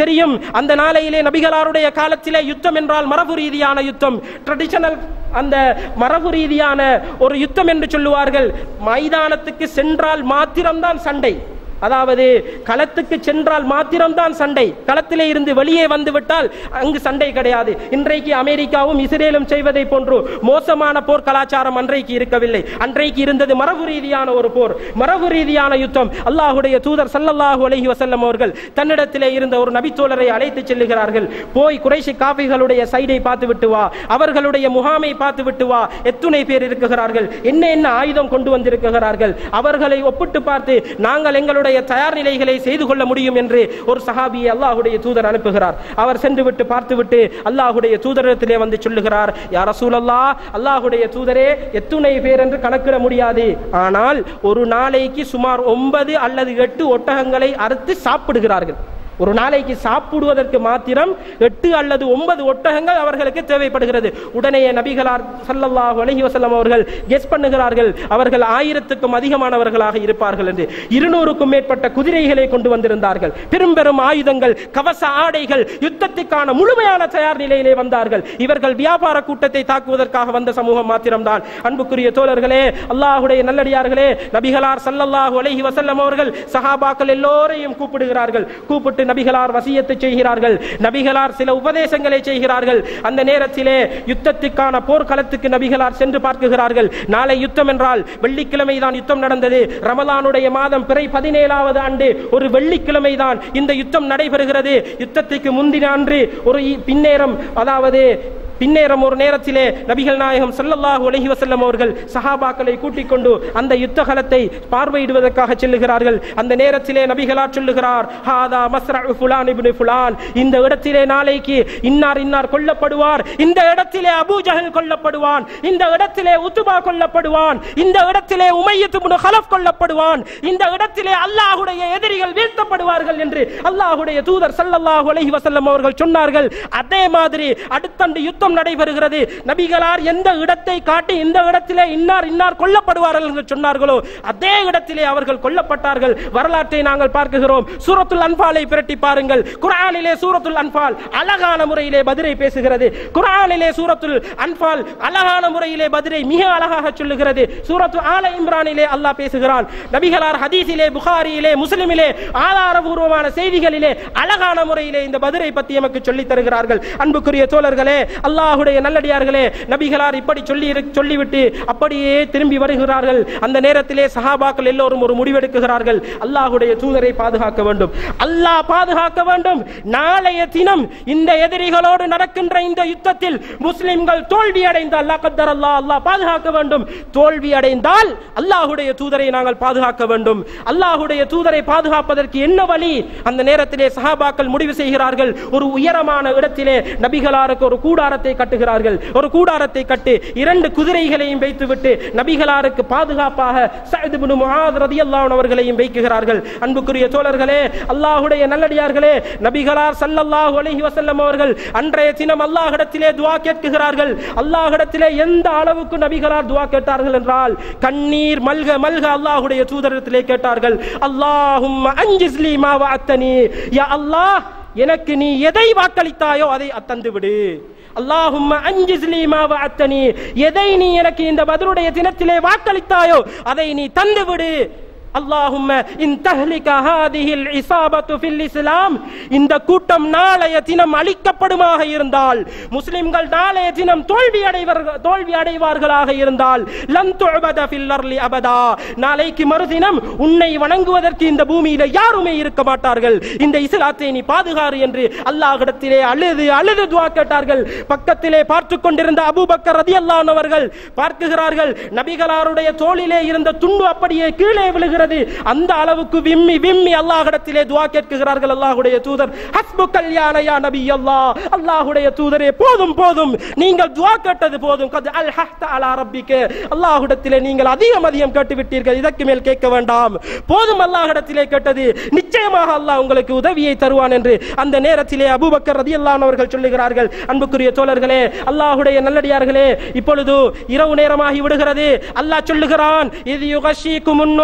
அந்த நாளையிலே நபிகளாருடைய காலத்திலே யுத்தம் என்றால் மரபு ரீதியான யுத்தம் ட்ரெடிஷனல் அந்த மரபு ரீதியான ஒரு யுத்தம் என்று சொல்லுவார்கள் மைதானத்துக்கு சென்றால் மாத்திரம்தான் சண்டை அதாவது களத்துக்கு சென்றால் மாத்திரம்தான் சண்டை களத்திலே இருந்து வெளியே வந்து விட்டால் அங்கு சண்டை கிடையாது இன்றைக்கு அமெரிக்காவும் இஸ்ரேலும் செய்வதை போன்று மோசமான போர் கலாச்சாரம் அன்றைக்கு இருக்கவில்லை அன்றைக்கு இருந்தது மரபு ரீதியான ஒரு போர் மரபு ரீதியான யுத்தம் அல்லாஹுடைய தூதர் சல்லல்லாஹு அலைஹி வஸல்லம் அவர்கள் தன்னிடத்திலே இருந்த ஒரு நபித்தோழரை அழைத்து செல்லுகிறார்கள் போய் குறைஷி காபிகளுடைய சைடை பார்த்து விட்டு வா அவர்களுடைய முகாமை பார்த்து விட்டு வா எத்துணை பேர் இருக்குகிறார்கள் என்ன என்ன ஆயுதம் கொண்டு வந்திருக்கிறார்கள் அவர்களை ஒப்பிட்டு பார்த்து நாங்கள் எங்களுடைய தயார் நிலைகளை செய்து கொள்ள முடியும் என்று ஒரு சஹாபியை அல்லாஹுடைய தூதர் அனுப்புகிறார் அவர் சென்று விட்டு பார்த்துவிட்டு அல்லாஹுடைய தூதரத்திலே வந்து சொல்லுகிறார் யார் ரசூலல்லா அல்லாஹுடைய தூதரே எத்துணை பேர் என்று கணக்கிட முடியாது ஆனால் ஒரு நாளைக்கு சுமார் ஒன்பது அல்லது எட்டு ஒட்டகங்களை அறுத்து சாப்பிடுகிறார்கள் ஒரு நாளைக்கு சாப்பிடுவதற்கு மாத்திரம் எட்டு அல்லது ஒன்பது ஒட்டகங்கள் அவர்களுக்கு தேவைப்படுகிறது உடனே நபிகளார் ஸல்லல்லாஹு அலைஹி வஸல்லம் அவர்கள் கெஸ் பண்ணுகிறார்கள் அவர்கள் ஆயிரத்துக்கும் அதிகமானவர்களாக இருப்பார்கள் என்று இருநூறுக்கும் மேற்பட்ட குதிரைகளை கொண்டு வந்திருந்தார்கள் பெரும் பெரும் ஆயுதங்கள் கவச ஆடைகள் யுத்தத்துக்கான முழுமையான தயார் நிலையிலே வந்தார்கள் இவர்கள் வியாபார கூட்டத்தை தாக்குவதற்காக வந்த சமூகம் மாத்திரம்தான் அன்புக்குரிய தோழர்களே அல்லாஹுடைய நல்லடியார்களே நபிகளார் ஸல்லல்லாஹு அலைஹி வஸல்லம் அவர்கள் சஹாபாக்கள் எல்லோரையும் கூப்பிடுகிறார்கள் கூப்பிட்டு நபிகளார் வசியத்தை செய்கிறார்கள் நபிகளார் சில உபதேசங்களை செய்கிறார்கள் அந்த நேரத்திலே யுத்தத்துக்கான போர்க்களத்துக்கு நபிகளார் சென்று பார்க்குகிறார்கள் நாளை யுத்தம் என்றால் வெள்ளிக்கிழமை தான் யுத்தம் நடந்தது ரமலானுடைய மாதம் பிறை பதினேழாவது ஆண்டு ஒரு வெள்ளிக்கிழமை தான் இந்த யுத்தம் நடைபெறுகிறது யுத்தத்துக்கு முந்தின அன்று ஒரு இ- பின்னேரம் அதாவது பின்னேறம் ஒரு நேரத்திலே நபிகள் நாயகம் ஸல்லல்லாஹு அலைஹி வஸல்லம் அவர்கள் சஹாபாக்களை கூட்டிக் கொண்டு அந்த யுத்த களத்தை பார்வையிடுவதற்காக செல்லுகிறார்கள் அந்த நேரத்திலே நபிகளார் சொல்லுகிறார் ஹாதா மஸ்ரஉ ஃபுலான் இப்னு ஃபுலான் இந்த இடத்திலே நாளைக்கு இன்னார் இன்னார் கொல்லப்படுவார் இந்த இடத்திலே அபூ ஜஹல் கொல்லப்படுவான் இந்த இடத்திலே உத்துபா கொல்லப்படுவான் இந்த இடத்திலே உமையத் இப்னு ஹலஃப் கொல்லப்படுவான் இந்த இடத்திலே அல்லாஹ்வுடைய எதிரிகள் வீழ்த்தப்படுவார்கள் என்று அல்லாஹ்வுடைய தூதர் ஸல்லல்லாஹு அலைஹி வஸல்லம் அவர்கள் சொன்னார்கள் அதே மாதிரி அடுத்தண்டு யுத்தம் நடைபெறுகிறது நபிகளார் எந்த இடத்தை காட்டி இந்த இடத்திலே இன்னார் இன்னார் கொல்லப்படுவார்கள் என்று சொன்னார்களோ அதே இடத்திலே அவர்கள் கொல்லப்பட்டார்கள் வரலாற்றை நாங்கள் பார்க்கிறோம் சூரத்துல் அன்பாலை பிரட்டி பாருங்கள் குர்ஆனிலே சூரத்துல் அன்பால் அழகான முறையிலே பதிரை பேசுகிறது குர்ஆனிலே சூரத்துல் அன்பால் அழகான முறையிலே பதிரை மிக அழகாக சொல்லுகிறது சூரத்து ஆல இம்ரானிலே அல்லாஹ் பேசுகிறான் நபிகளார் ஹதீஸிலே புகாரியிலே முஸ்லிமிலே ஆதாரபூர்வமான செய்திகளிலே அழகான முறையிலே இந்த பதிரை பற்றி எமக்கு சொல்லித் தருகிறார்கள் அன்புக்குரிய தோழர்களே அல்லாஹுடைய நல்லடியார்களே நபிகளார் இப்படி சொல்லி இரு- சொல்லிவிட்டு அப்படியே திரும்பி வருகிறார்கள் அந்த நேரத்திலே சஹாபாக்கள் எல்லோரும் ஒரு முடிவெடுக்குகிறார்கள் அல்லாஹுடைய தூதரை பாதுகாக்க வேண்டும் அல்லாஹ் பாதுகாக்க வேண்டும் நாளைய தினம் இந்த எதிரிகளோடு நடக்கின்ற இந்த யுத்தத்தில் முஸ்லிம்கள் தோல்வி அடைந்தால் அல்லாஹ் கத்தர் அல்லாஹ் அல்லாஹ் பாதுகாக்க வேண்டும் தோல்வி அடைந்தால் அல்லாஹுடைய தூதரை நாங்கள் பாதுகாக்க வேண்டும் அல்லாஹுடைய தூதரை பாதுகாப்பதற்கு என்ன வழி அந்த நேரத்திலே சஹாபாக்கள் முடிவு செய்கிறார்கள் ஒரு உயரமான இடத்திலே நபிகளாருக்கு ஒரு கூடாரத்தை கட்டுகிறார்கள் ஒரு கூடாரத்தை கட்டி இரண்டு குதிரைகளையும் வைத்துவிட்டு நபிகளாருக்கு பாதுகாப்பாக சஅத் இப்னு முஆத் ரலியல்லாஹு அன்ஹு அவர்களையும் வைக்குகிறார்கள் அன்புக்குரிய தோழர்களே அல்லாஹ்வுடைய நல்லடியார்களே நபிகளார் ஸல்லல்லாஹு அலைஹி வஸல்லம் அவர்கள் அன்றைய தினம் அல்லாஹ்விடத்திலே துஆ கேட்கிறார்கள் அல்லாஹ்விடத்திலே எந்த அளவுக்கு நபிகளார் துஆ கேட்டார்கள் என்றால் கண்ணீர் மல்க மல்க அல்லாஹ்வுடைய தூதரிடத்திலே கேட்டார்கள் அல்லாஹும்ம அஞ்சிஸ்லி மா வஅத்தனி யா அல்லாஹ் எனக்கு நீ எதை வாக்களித்தாயோ அதை தந்து விடு அல்லாஹும்ம அஞ்சிஸ்லி மா வஅத்தனி எதை நீ எனக்கு இந்த பத்ருடைய தினத்திலே வாக்களித்தாயோ அதை நீ தந்து விடு அல்லாஹும்ம இன் தஹ்லிக ஹாதிஹில் இஸாபத்து ஃபில் இஸ்லாம் இந்த கூட்டம் நாளைய தினம் அழிக்கப்படுமாக இருந்தால் முஸ்லிம்கள் நாளைய தினம் தோல்வி அடைவார்கள் தோல்வி அடைவார்களாக இருந்தால் லன் துஅபத ஃபில் அர்லி அபதா நாளைக்கு மறுதினம் உன்னை வணங்குவதற்கு இந்த பூமியில யாருமே இருக்க மாட்டார்கள் இந்த இஸ்லாத்தை நீ பாதுகாரு என்று அல்லாஹ்விடத்திலே அழுது அழுது துஆ கேட்டார்கள் பக்கத்திலே பார்த்துக் கொண்டிருந்த அபூபக்கர் ரதியல்லாஹு அவர்கள் பார்க்குகிறார்கள் நபிகளாருடைய தோளிலே இருந்த துண்டு அப்படியே கீழே விழுகிறது அந்த அளவுக்கு விம்மி விம்மி அல்லாஹ்விடத்திலே துஆ கேட்கிறார்கள் அல்லாஹ்வுடைய தூதர் ஹஸ்புக்கல் யா யா நபி அல்லாஹ் அல்லாஹ்வுடைய தூதரே போதும் போதும் நீங்கள் துஆ கேட்டது போதும் கத் அல் ஹஹ்த அலா ரப்பிக்க அல்லாஹ்விடத்திலே நீங்கள் அதிகம் அதிகம் கேட்டு விட்டீர்கள் இதற்கு மேல் கேட்க வேண்டாம் போதும் அல்லாஹ்விடத்திலே கேட்டது நிச்சயமாக அல்லாஹ் உங்களுக்கு உதவியை தருவான் என்று அந்த நேரத்திலே அபூபக்கர் ரதியல்லாஹு அவர்கள் சொல்லுகிறார்கள் அன்புக்குரிய தோழர்களே அல்லாஹ்வுடைய நல்லடியார்களே இப்பொழுது இரவு நேரமாகி விடுகிறது அல்லாஹ் சொல்லுகிறான் இது யுகஷீக்கும் நுஆஸ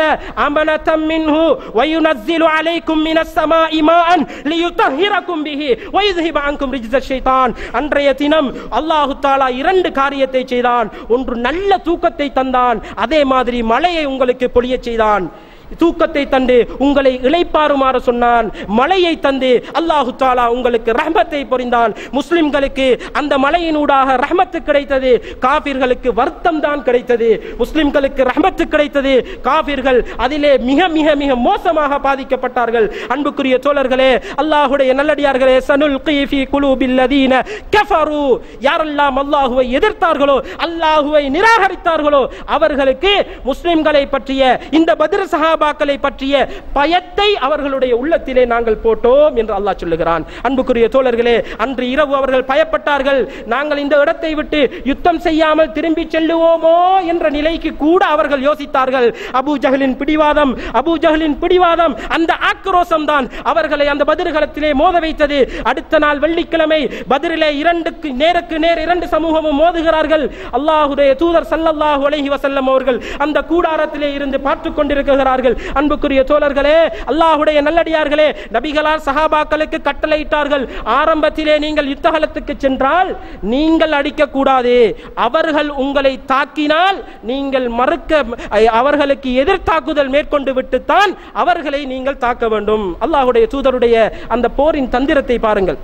அமனதம் மின்ஹு வயுனஸ்ஸிலு அலைக்கும் மினஸ் ஸமாஇ மாஅன் லியுطهிரக்கும் பிஹி வயுذஹிப அன்கும் ரிஜ்ஸ ஷைத்தான் அன்றைய தினம் அல்லாஹ் தஆலா இரண்டு காரியத்தை செய்தான் ஒன்று நல்ல தூக்கத்தை தந்தான் அதே மாதிரி மழையை உங்களுக்கு பொழியச் செய்தான் தூக்கத்தை தந்து உங்களை இளைப்பாறுமாறு சொன்னான் மழையை தந்து அல்லாஹு தாலா உங்களுக்கு ரஹ்மத்தை பொறிந்தான் முஸ்லிம்களுக்கு அந்த மழையினூடாக ரஹ்மத்து கிடைத்தது காபிர்களுக்கு வருத்தம் தான் கிடைத்தது முஸ்லிம்களுக்கு ரஹ்மத்து கிடைத்தது காபிர்கள் அதிலே மிக மிக மிக மோசமாக பாதிக்கப்பட்டார்கள் அன்புக்குரிய தோழர்களே அல்லாஹுடைய நல்லடியார்களே சனுல் கீஃபி குலூபில் லதீன கஃபரு யாரெல்லாம் அல்லாஹுவை எதிர்த்தார்களோ அல்லாஹுவை நிராகரித்தார்களோ அவர்களுக்கு முஸ்லிம்களை பற்றிய இந்த பத்ர சஹாபாக்களை பற்றிய பயத்தை அவர்களுடைய உள்ளத்திலே நாங்கள் போட்டோம் என்று அல்லாஹ் சொல்லுகிறான் அன்புக்குரிய தோழர்களே அன்று இரவு அவர்கள் பயப்பட்டார்கள் நாங்கள் இந்த இடத்தை விட்டு யுத்தம் செய்யாமல் திரும்பி செல்லுவோமோ என்ற நிலைக்கு கூட அவர்கள் யோசித்தார்கள் அபூ ஜஹலின் பிடிவாதம் அபூ ஜஹலின் பிடிவாதம் அந்த ஆக்ரோஷம் தான் அவர்களை அந்த பதிர்களத்திலே மோத வைத்தது அடுத்த நாள் வெள்ளிக்கிழமை பதிரிலே இரண்டுக்கு நேருக்கு நேர் இரண்டு சமூகமும் மோதுகிறார்கள் அல்லாஹுடைய தூதர் ஸல்லல்லாஹு அலைஹி வஸல்லம் அவர்கள் அந்த கூடாரத்திலே இருந்து பார்த்துக் கொண்டிருக்கிறார்கள் அன்புக்குரிய தோழர்களே அல்லாஹுடைய நல்லடியார்களே நபிகளார் சஹாபாக்களுக்கு கட்டளையிட்டார்கள் ஆரம்பத்திலே நீங்கள் யுத்தகலத்துக்கு சென்றால் நீங்கள் அடிக்க கூடாது அவர்கள் உங்களை தாக்கினால் நீங்கள் மறுக்க அவர்களுக்கு எதிர்த்தாக்குதல் மேற்கொண்டு விட்டுத்தான் அவர்களை நீங்கள் தாக்க வேண்டும் அல்லாஹுடைய தூதருடைய அந்த போரின் தந்திரத்தை பாருங்கள்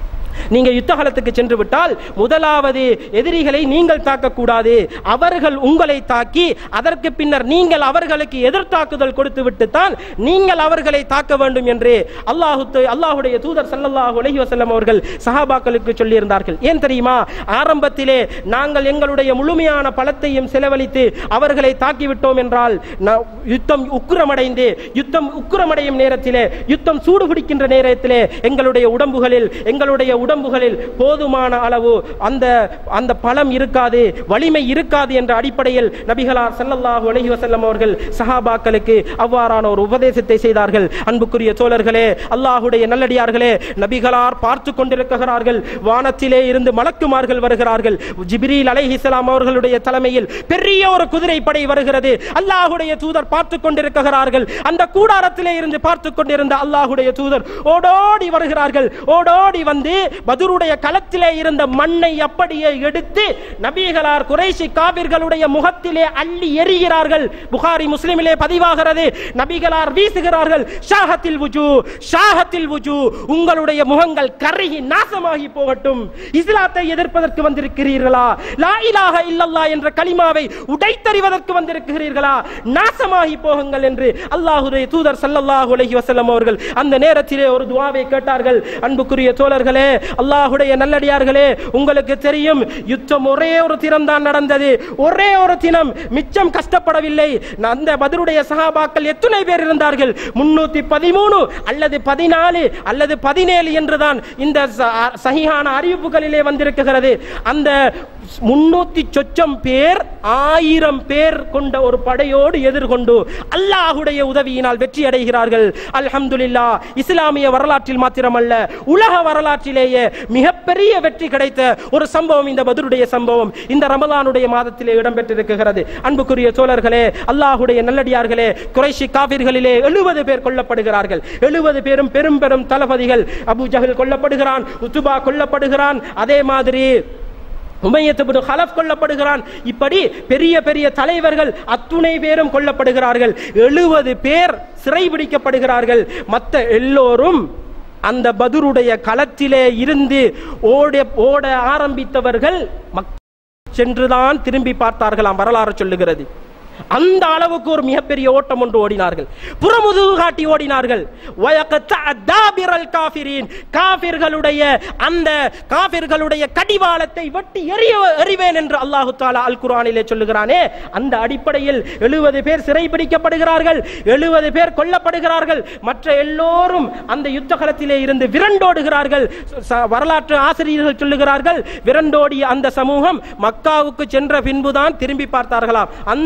நீங்க யுத்தகலத்துக்கு சென்று விட்டால் முதலாவது எதிரிகளை நீங்கள் தாக்கக்கூடாது அவர்கள் உங்களை தாக்கி அதற்கு பின்னர் நீங்கள் அவர்களுக்கு எதிர்த்தாக்குதல் கொடுத்து விட்டுத்தான் நீங்கள் அவர்களை தாக்க வேண்டும் என்று அல்லாஹு அல்லாஹுடைய தூதர் ஸல்லல்லாஹு அலைஹி வஸல்லம் அவர்கள் சஹாபாக்களுக்கு சொல்லியிருந்தார்கள் ஏன் தெரியுமா ஆரம்பத்திலே நாங்கள் எங்களுடைய முழுமையான பலத்தையும் செலவழித்து அவர்களை தாக்கிவிட்டோம் என்றால் ந- யுத்தம் உக்கிரமடைந்து யுத்தம் உக்கிரமடையும் நேரத்திலே யுத்தம் சூடு பிடிக்கின்ற நேரத்திலே எங்களுடைய உடம்புகளில் எங்களுடைய உடம்புகளில் போதுமான அளவு அந்த அந்த பலம் இருக்காது வலிமை இருக்காது என்ற அடிப்படையில் நபிகளார் ஸல்லல்லாஹு அலைஹி வஸல்லம் அவர்கள் சஹாபாக்களுக்கு அவ்வாறான ஒரு உபதேசத்தை செய்தார்கள் அன்புக்குரிய தோழர்களே அல்லாஹுடைய நல்லடியார்களே நபிகளார் பார்த்து கொண்டிருக்கிறார்கள் வானத்திலே இருந்து மலக்குமார்கள் வருகிறார்கள் ஜிப்ரீல் அலைஹிஸ்ஸலாம் அவர்களுடைய தலைமையில் பெரிய ஒரு குதிரை படை வருகிறது அல்லாஹுடைய தூதர் பார்த்து கொண்டிருக்கிறார்கள் அந்த கூடாரத்திலே இருந்து பார்த்து கொண்டிருந்த அல்லாஹுடைய தூதர் ஓடோடி வருகிறார்கள் ஓடோடி வந்து பதுருடைய களத்திலே இருந்த மண்ணை அப்படியே எடுத்து நபிகளார் குறைசி காவிர்களுடைய முகத்திலே அள்ளி எறிகிறார்கள் புகாரி முஸ்லிமிலே பதிவாகிறது நபிகளார் வீசுகிறார்கள் ஷாஹத்தில் வுஜு ஷாஹத்தில் வுஜு உங்களுடைய முகங்கள் கருகி நாசமாகி போகட்டும் இஸ்லாத்தை எதிர்ப்பதற்கு வந்திருக்கிறீர்களா லா இலாஹ இல்லல்லாஹ் என்ற கலிமாவை உடைத்தறிவதற்கு வந்திருக்கிறீர்களா நாசமாகி போகுங்கள் என்று அல்லாஹுடைய தூதர் ஸல்லல்லாஹு அலைஹி வஸல்லம் அவர்கள் அந்த நேரத்திலே ஒரு துஆவை கேட்டார்கள் அன்புக்குரிய தோழர்களே அல்லாஹுடைய நல்லடியார்களே உங்களுக்கு தெரியும் யுத்தம் ஒரே ஒரு தினம் தான் நடந்தது ஒரே ஒரு தினம் மிச்சம் கஷ்டப்படவில்லை அந்த பதிலுடைய சஹாபாக்கள் எத்தனை பேர் இருந்தார்கள் முன்னூத்தி பதிமூணு அல்லது பதினாலு அல்லது பதினேழு என்றுதான் இந்த ச- சஹீஹான அறிவிப்புகளிலே வந்திருக்கிறது அந்த முன்னூத்தி சொச்சம் பேர் ஆயிரம் பேர் கொண்ட ஒரு படையோடு எதிர்கொண்டு அல்லாஹுடைய உதவியினால் வெற்றி அடைகிறார்கள் அல்ஹம்துலில்லா இஸ்லாமிய வரலாற்றில் மாத்திரமல்ல உலக வரலாற்றிலேயே மிகப்பெரிய வெற்றி கிடைத்த ஒரு சம்பவம் இந்த பதுருடைய சம்பவம் இந்த ரமலானுடைய மாதத்திலே இடம்பெற்றிருக்கிறது அன்புக்குரிய தோழர்களே அல்லாஹுடைய நல்லடியார்களே குறைஷி காபிர்களிலே எழுபது பேர் கொல்லப்படுகிறார்கள் எழுபது பேரும் பெரும் பெரும் தளபதிகள் அபூ ஜஹல் கொல்லப்படுகிறான் உத்துபா கொல்லப்படுகிறான் அதே மாதிரி உமையத் இப்னு ஹலஃப் கொல்லப்படுகிறான் இப்படி பெரிய பெரிய தலைவர்கள் அத்துணை பேரும் கொல்லப்படுகிறார்கள் எழுபது பேர் சிறைபிடிக்கப்படுகிறார்கள் மற்ற எல்லோரும் அந்த பதுருடைய களத்திலே இருந்து ஓட ஓட ஆரம்பித்தவர்கள் மக் சென்றுதான் திரும்பி பார்த்தார்களாம் வரலாறு சொல்லுகிறது அந்த அளவுக்கு ஒரு மிகப்பெரிய ஓட்டம் ஒன்று ஓடினார்கள் புறமுதுகு காட்டி ஓடினார்கள் வயகத்தஅ தாபிரல் காஃபிரீன் காபிர்களுடைய அந்த காபிர்களுடைய கடிவாளத்தை வெட்டி எறிய எறிவேன் என்று அல்லாஹு தாலா அல் குர்ஆனிலே சொல்லுகிறானே அந்த அடிப்படையில் எழுபது பேர் சிறைபிடிக்கப்படுகிறார்கள் எழுபது பேர் கொல்லப்படுகிறார்கள் மற்ற எல்லோரும் அந்த யுத்த களத்திலே இருந்து விரண்டோடுகிறார்கள் ச- வரலாற்று ஆசிரியர்கள் சொல்லுகிறார்கள் விரண்டோடிய அந்த சமூகம் மக்காவுக்கு சென்ற பின்புதான் திரும்பி பார்த்தார்களாம் அந்த அளவுக்கு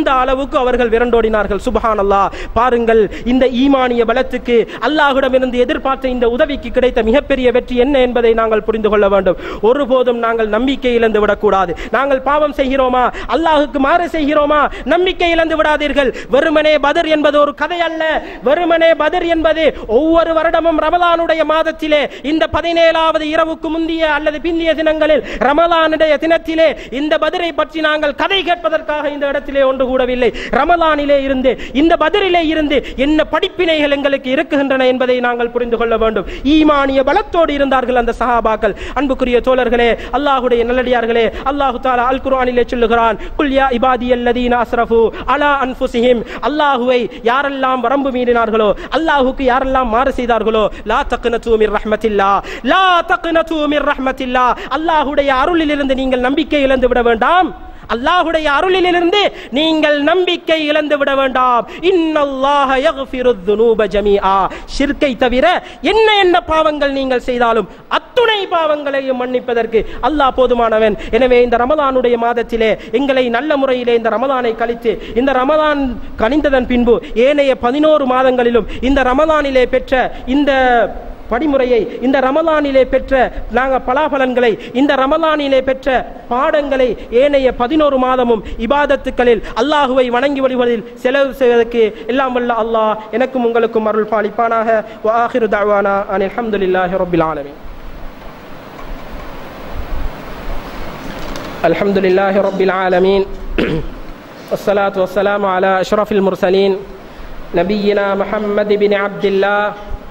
அளவுக்கு அவர்கள் விரண்டோடினார்கள் சுபஹான் அல்லாஹ் பாருங்கள் இந்த ஈமானிய பலத்துக்கு அல்லாஹ்விடமிருந்து எதிர்பார்த்த இந்த உதவிக்கு கிடைத்த மிகப்பெரிய வெற்றி என்ன என்பதை நாங்கள் புரிந்து கொள்ள வேண்டும் ஒருபோதும் நாங்கள் நம்பிக்கை இழந்து விடக்கூடாது நாங்கள் பாவம் செய்கிறோமா அல்லாஹுக்கு மாறு செய்கிறோமா நம்பிக்கை இழந்து விடாதீர்கள் வெறுமனே பதர் என்பது ஒரு கதை அல்ல வெறுமனே பதர் என்பது ஒவ்வொரு வருடமும் ரமலானுடைய மாதத்திலே இந்த பதினேழாவது இரவுக்கு முந்திய அல்லது பிந்திய தினங்களில் ரமலானுடைய தினத்திலே இந்த பதரை பற்றி நாங்கள் கதை கேட்பதற்காக இந்த இடத்திலே ஒன்று கூடவில்லை ரமலானிலே இருந்து இந்த பதரிலே இருந்து என்ன படிப்பினைகள் எங்களுக்கு இருக்குகின்றன என்பதை நாங்கள் புரிந்து கொள்ள வேண்டும் ஈமானிய பலத்தோடு இருந்தார்கள் அந்த சஹாபாக்கள் அன்புக்குரிய தோழர்களே அல்லாஹுடைய நல்லடியார்களே அல்லாஹு தாலா அல் குர்ஆனிலே சொல்லுகிறான் குல் யா இபாதியல்லதீன அஸ்ரஃபு அலா அன்ஃபுஸிஹிம் அல்லாஹுவை யாரெல்லாம் வரம்பு மீறினார்களோ அல்லாஹுக்கு யாரெல்லாம் மாறு செய்தார்களோ லா தக்னது மிர் ரஹ்மத்தில்லா லா தக்னது மிர் ரஹ்மத்தில்லா அல்லாஹுடைய அருளிலிருந்து நீங்கள் நம்பிக்கை இழந்து விட வேண்டாம் அல்லாஹுடைய அருளிலிருந்து நீங்கள் நம்பிக்கை இழந்து விட வேண்டாம் இன்னல்லாஹ யக்ஃபிரு துனூப ஜமீஆ ஷிர்க்கை தவிர என்ன என்ன பாவங்கள் நீங்கள் செய்தாலும் அத்துணை பாவங்களையும் மன்னிப்பதற்கு அல்லாஹ் போதுமானவன் எனவே இந்த ரமலானுடைய மாதத்திலே எங்களை நல்ல முறையிலே இந்த ரமலானை கழித்து இந்த ரமலான் கணிந்ததன் பின்பு ஏனைய பதினோரு மாதங்களிலும் இந்த ரமலானிலே பெற்ற இந்த படிமுறையை இந்த ரமலானிலே பெற்ற நாங்கள் பலாபலன்களை இந்த ரமலானிலே பெற்ற பாடங்களை ஏனைய பதினோரு மாதமும் இபாதத்துக்களில் அல்லாஹுவை வணங்கி வழிவதில் செலவு செய்வதற்கு எல்லாம் வல்ல அல்லாஹ் எனக்கும் உங்களுக்கும் அருள் பாலிப்பானாக வாஹிரு தாவானா அனில் அல்ஹம்துலில்லாஹி ரப்பில் ஆலமீன் الحمد لله رب العالمين والصلاة والسلام على أشرف المرسلين نبينا محمد بن عبد الله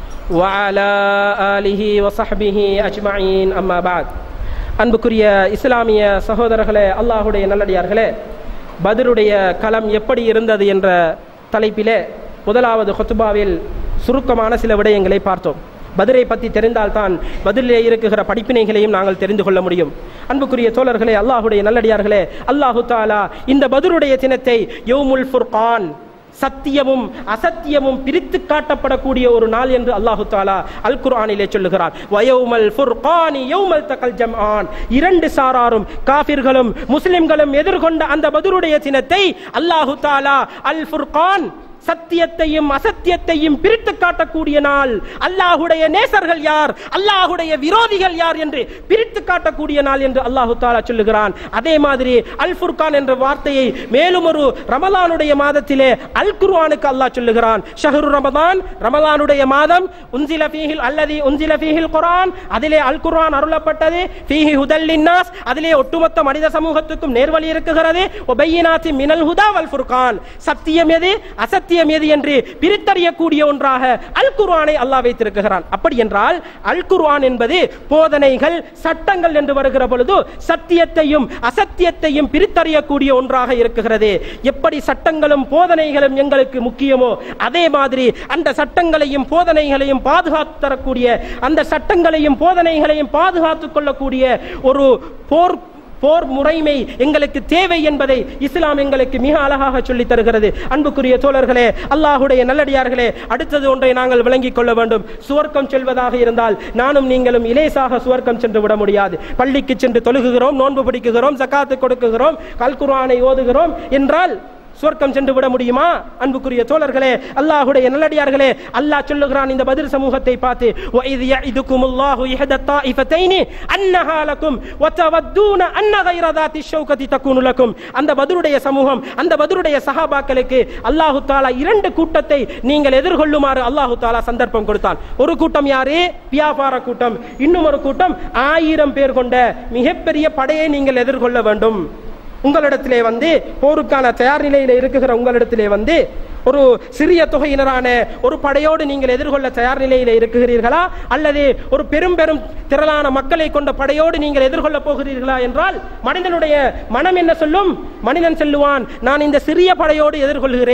وعلى آله وصحبه أجمعين أما بعد அன்புக்குரிய இஸ்லாமிய சகோதரர்களே அல்லாஹுடைய நல்லடியார்களே பதருடைய களம் எப்படி இருந்தது என்ற தலைப்பிலே முதலாவது ஹொத்துபாவில் சுருக்கமான சில விடயங்களை பார்த்தோம் பதிரை பற்றி தெரிந்தால்தான் பதிலே இருக்குகிற படிப்பினைகளையும் நாங்கள் தெரிந்து கொள்ள முடியும் அன்புக்குரிய தோழர்களே அல்லாஹுடைய நல்லடியார்களே அல்லாஹு தாலா இந்த பதுருடைய தினத்தை யௌமுல் ஃபுர்கான் சத்தியமும் அசத்தியமும் பிரித்து காட்டப்படக்கூடிய ஒரு நாள் என்று அல்லாஹு தாலா அல் குர்ஆனிலே சொல்லுகிறார் வயோமல் ஃபுர்கானி யௌமல் தகல் ஜம்ஆன் இரண்டு சாராரும் காபிர்களும் முஸ்லிம்களும் எதிர்கொண்ட அந்த பதுருடைய தினத்தை அல்லாஹு தாலா அல் ஃபுர்கான் சத்தியத்தையும் அசத்தியத்தையும் பிரித்து காட்டக்கூடிய நாள் அல்லாஹுடைய நேசர்கள் யார் அல்லாஹுடைய விரோதிகள் யார் என்று பிரித்து காட்டக்கூடிய நாள் என்று அல்லாஹு தாலா சொல்லுகிறான் அதே மாதிரி அல் ஃபுர்கான் என்ற வார்த்தையை மேலும் ஒரு ரமலானுடைய மாதத்திலே அல் குர்ஆனுக்கு அல்லாஹ் சொல்லுகிறான் ஷஹரு ரமதான் ரமலானுடைய மாதம் உன்சில ஃபீஹில் அல்லதி உன்சில ஃபீஹில் குர்ஆன் அதிலே அல் குர்ஆன் அருளப்பட்டது ஃபீஹி ஹுதல் லின்னாஸ் அதிலே ஒட்டுமொத்த மனித சமூகத்துக்கும் நேர்வழி இருக்குகிறது ஒபையினாத்தி மினல் ஹுதா வல் ஃபுர்கான் சத்தியம் எது அசத்தியம் எது என்று பிரித்தறியக்கூடிய ஒன்றாக அல் குர்ஆனை அல்லாஹ் வைத்திருக்கிறான் அப்படி என்றால் அல் குர்ஆன் என்பது போதனைகள் சட்டங்கள் என்று வருகிற பொழுது சத்தியத்தையும் அசத்தியத்தையும் பிரித்தறியக்கூடிய ஒன்றாக இருக்குகிறது எப்படி சட்டங்களும் போதனைகளும் எங்களுக்கு முக்கியமோ அதே மாதிரி அந்த சட்டங்களையும் போதனைகளையும் பாதுகாத்து தரக்கூடிய அந்த சட்டங்களையும் போதனைகளையும் பாதுகாத்துக் கொள்ளக்கூடிய ஒரு போர் போர் முறைமை எங்களுக்கு தேவை என்பதை இஸ்லாம் எங்களுக்கு மிக அழகாக சொல்லித் தருகிறது அன்புக்குரிய தோழர்களே அல்லாஹுடைய நல்லடியார்களே அடுத்தது ஒன்றை நாங்கள் விளங்கிக் கொள்ள வேண்டும் சுவர்க்கம் செல்வதாக இருந்தால் நானும் நீங்களும் இலேசாக சுவர்க்கம் சென்று விட முடியாது பள்ளிக்கு சென்று தொழுகுகிறோம் நோன்பு பிடிக்குகிறோம் சக்காத்து கொடுக்குகிறோம் கல்குரானை ஓதுகிறோம் என்றால் சுவர்க்கம் சென்று விட முடியுமா அன்புக்குரிய தோழர்களே அல்லாஹுடைய நல்லடியார்களே அல்லாஹ் சொல்லுகிறான் இந்த பதிர் சமூகத்தை பார்த்து وَإِذْ يَعِدُكُمُ اللَّهُ إِحْدَى الطَّائِفَتَيْنِ أَنَّهَا لَكُمْ وَتَوَدُّونَ أَنَّ غَيْرَ ذَاتِ الشَّوْكَةِ تَكُونُ لَكُمْ அந்த பதிருடைய சமூகம் அந்த பதிருடைய சஹாபாக்களுக்கு அல்லாஹு தாலா இரண்டு கூட்டத்தை நீங்கள் எதிர்கொள்ளுமாறு அல்லாஹு தாலா சந்தர்ப்பம் கொடுத்தான் ஒரு கூட்டம் யாரு வியாபார கூட்டம் இன்னும் ஒரு கூட்டம் ஆயிரம் பேர் கொண்ட மிகப்பெரிய படையை நீங்கள் எதிர்கொள்ள வேண்டும் உங்களிடத்திலே வந்து போருக்கான தயார் நிலையில் இருக்குகிற உங்களிடத்திலே வந்து ஒரு சிறிய தொகையினரான ஒரு படையோடு நீங்கள் எதிர்கொள்ள தயார் நிலையில் இருக்குகிறீர்களா அல்லது ஒரு பெரும் பெரும் திரளான மக்களை கொண்ட படையோடு நீங்கள் எதிர்கொள்ள போகிறீர்களா என்றால் மனிதனுடைய மனம் என்ன சொல்லும் மனிதன் சொல்லுவான் நான் இந்த சிறிய படையோடு எதிர்கொள்கிறேன்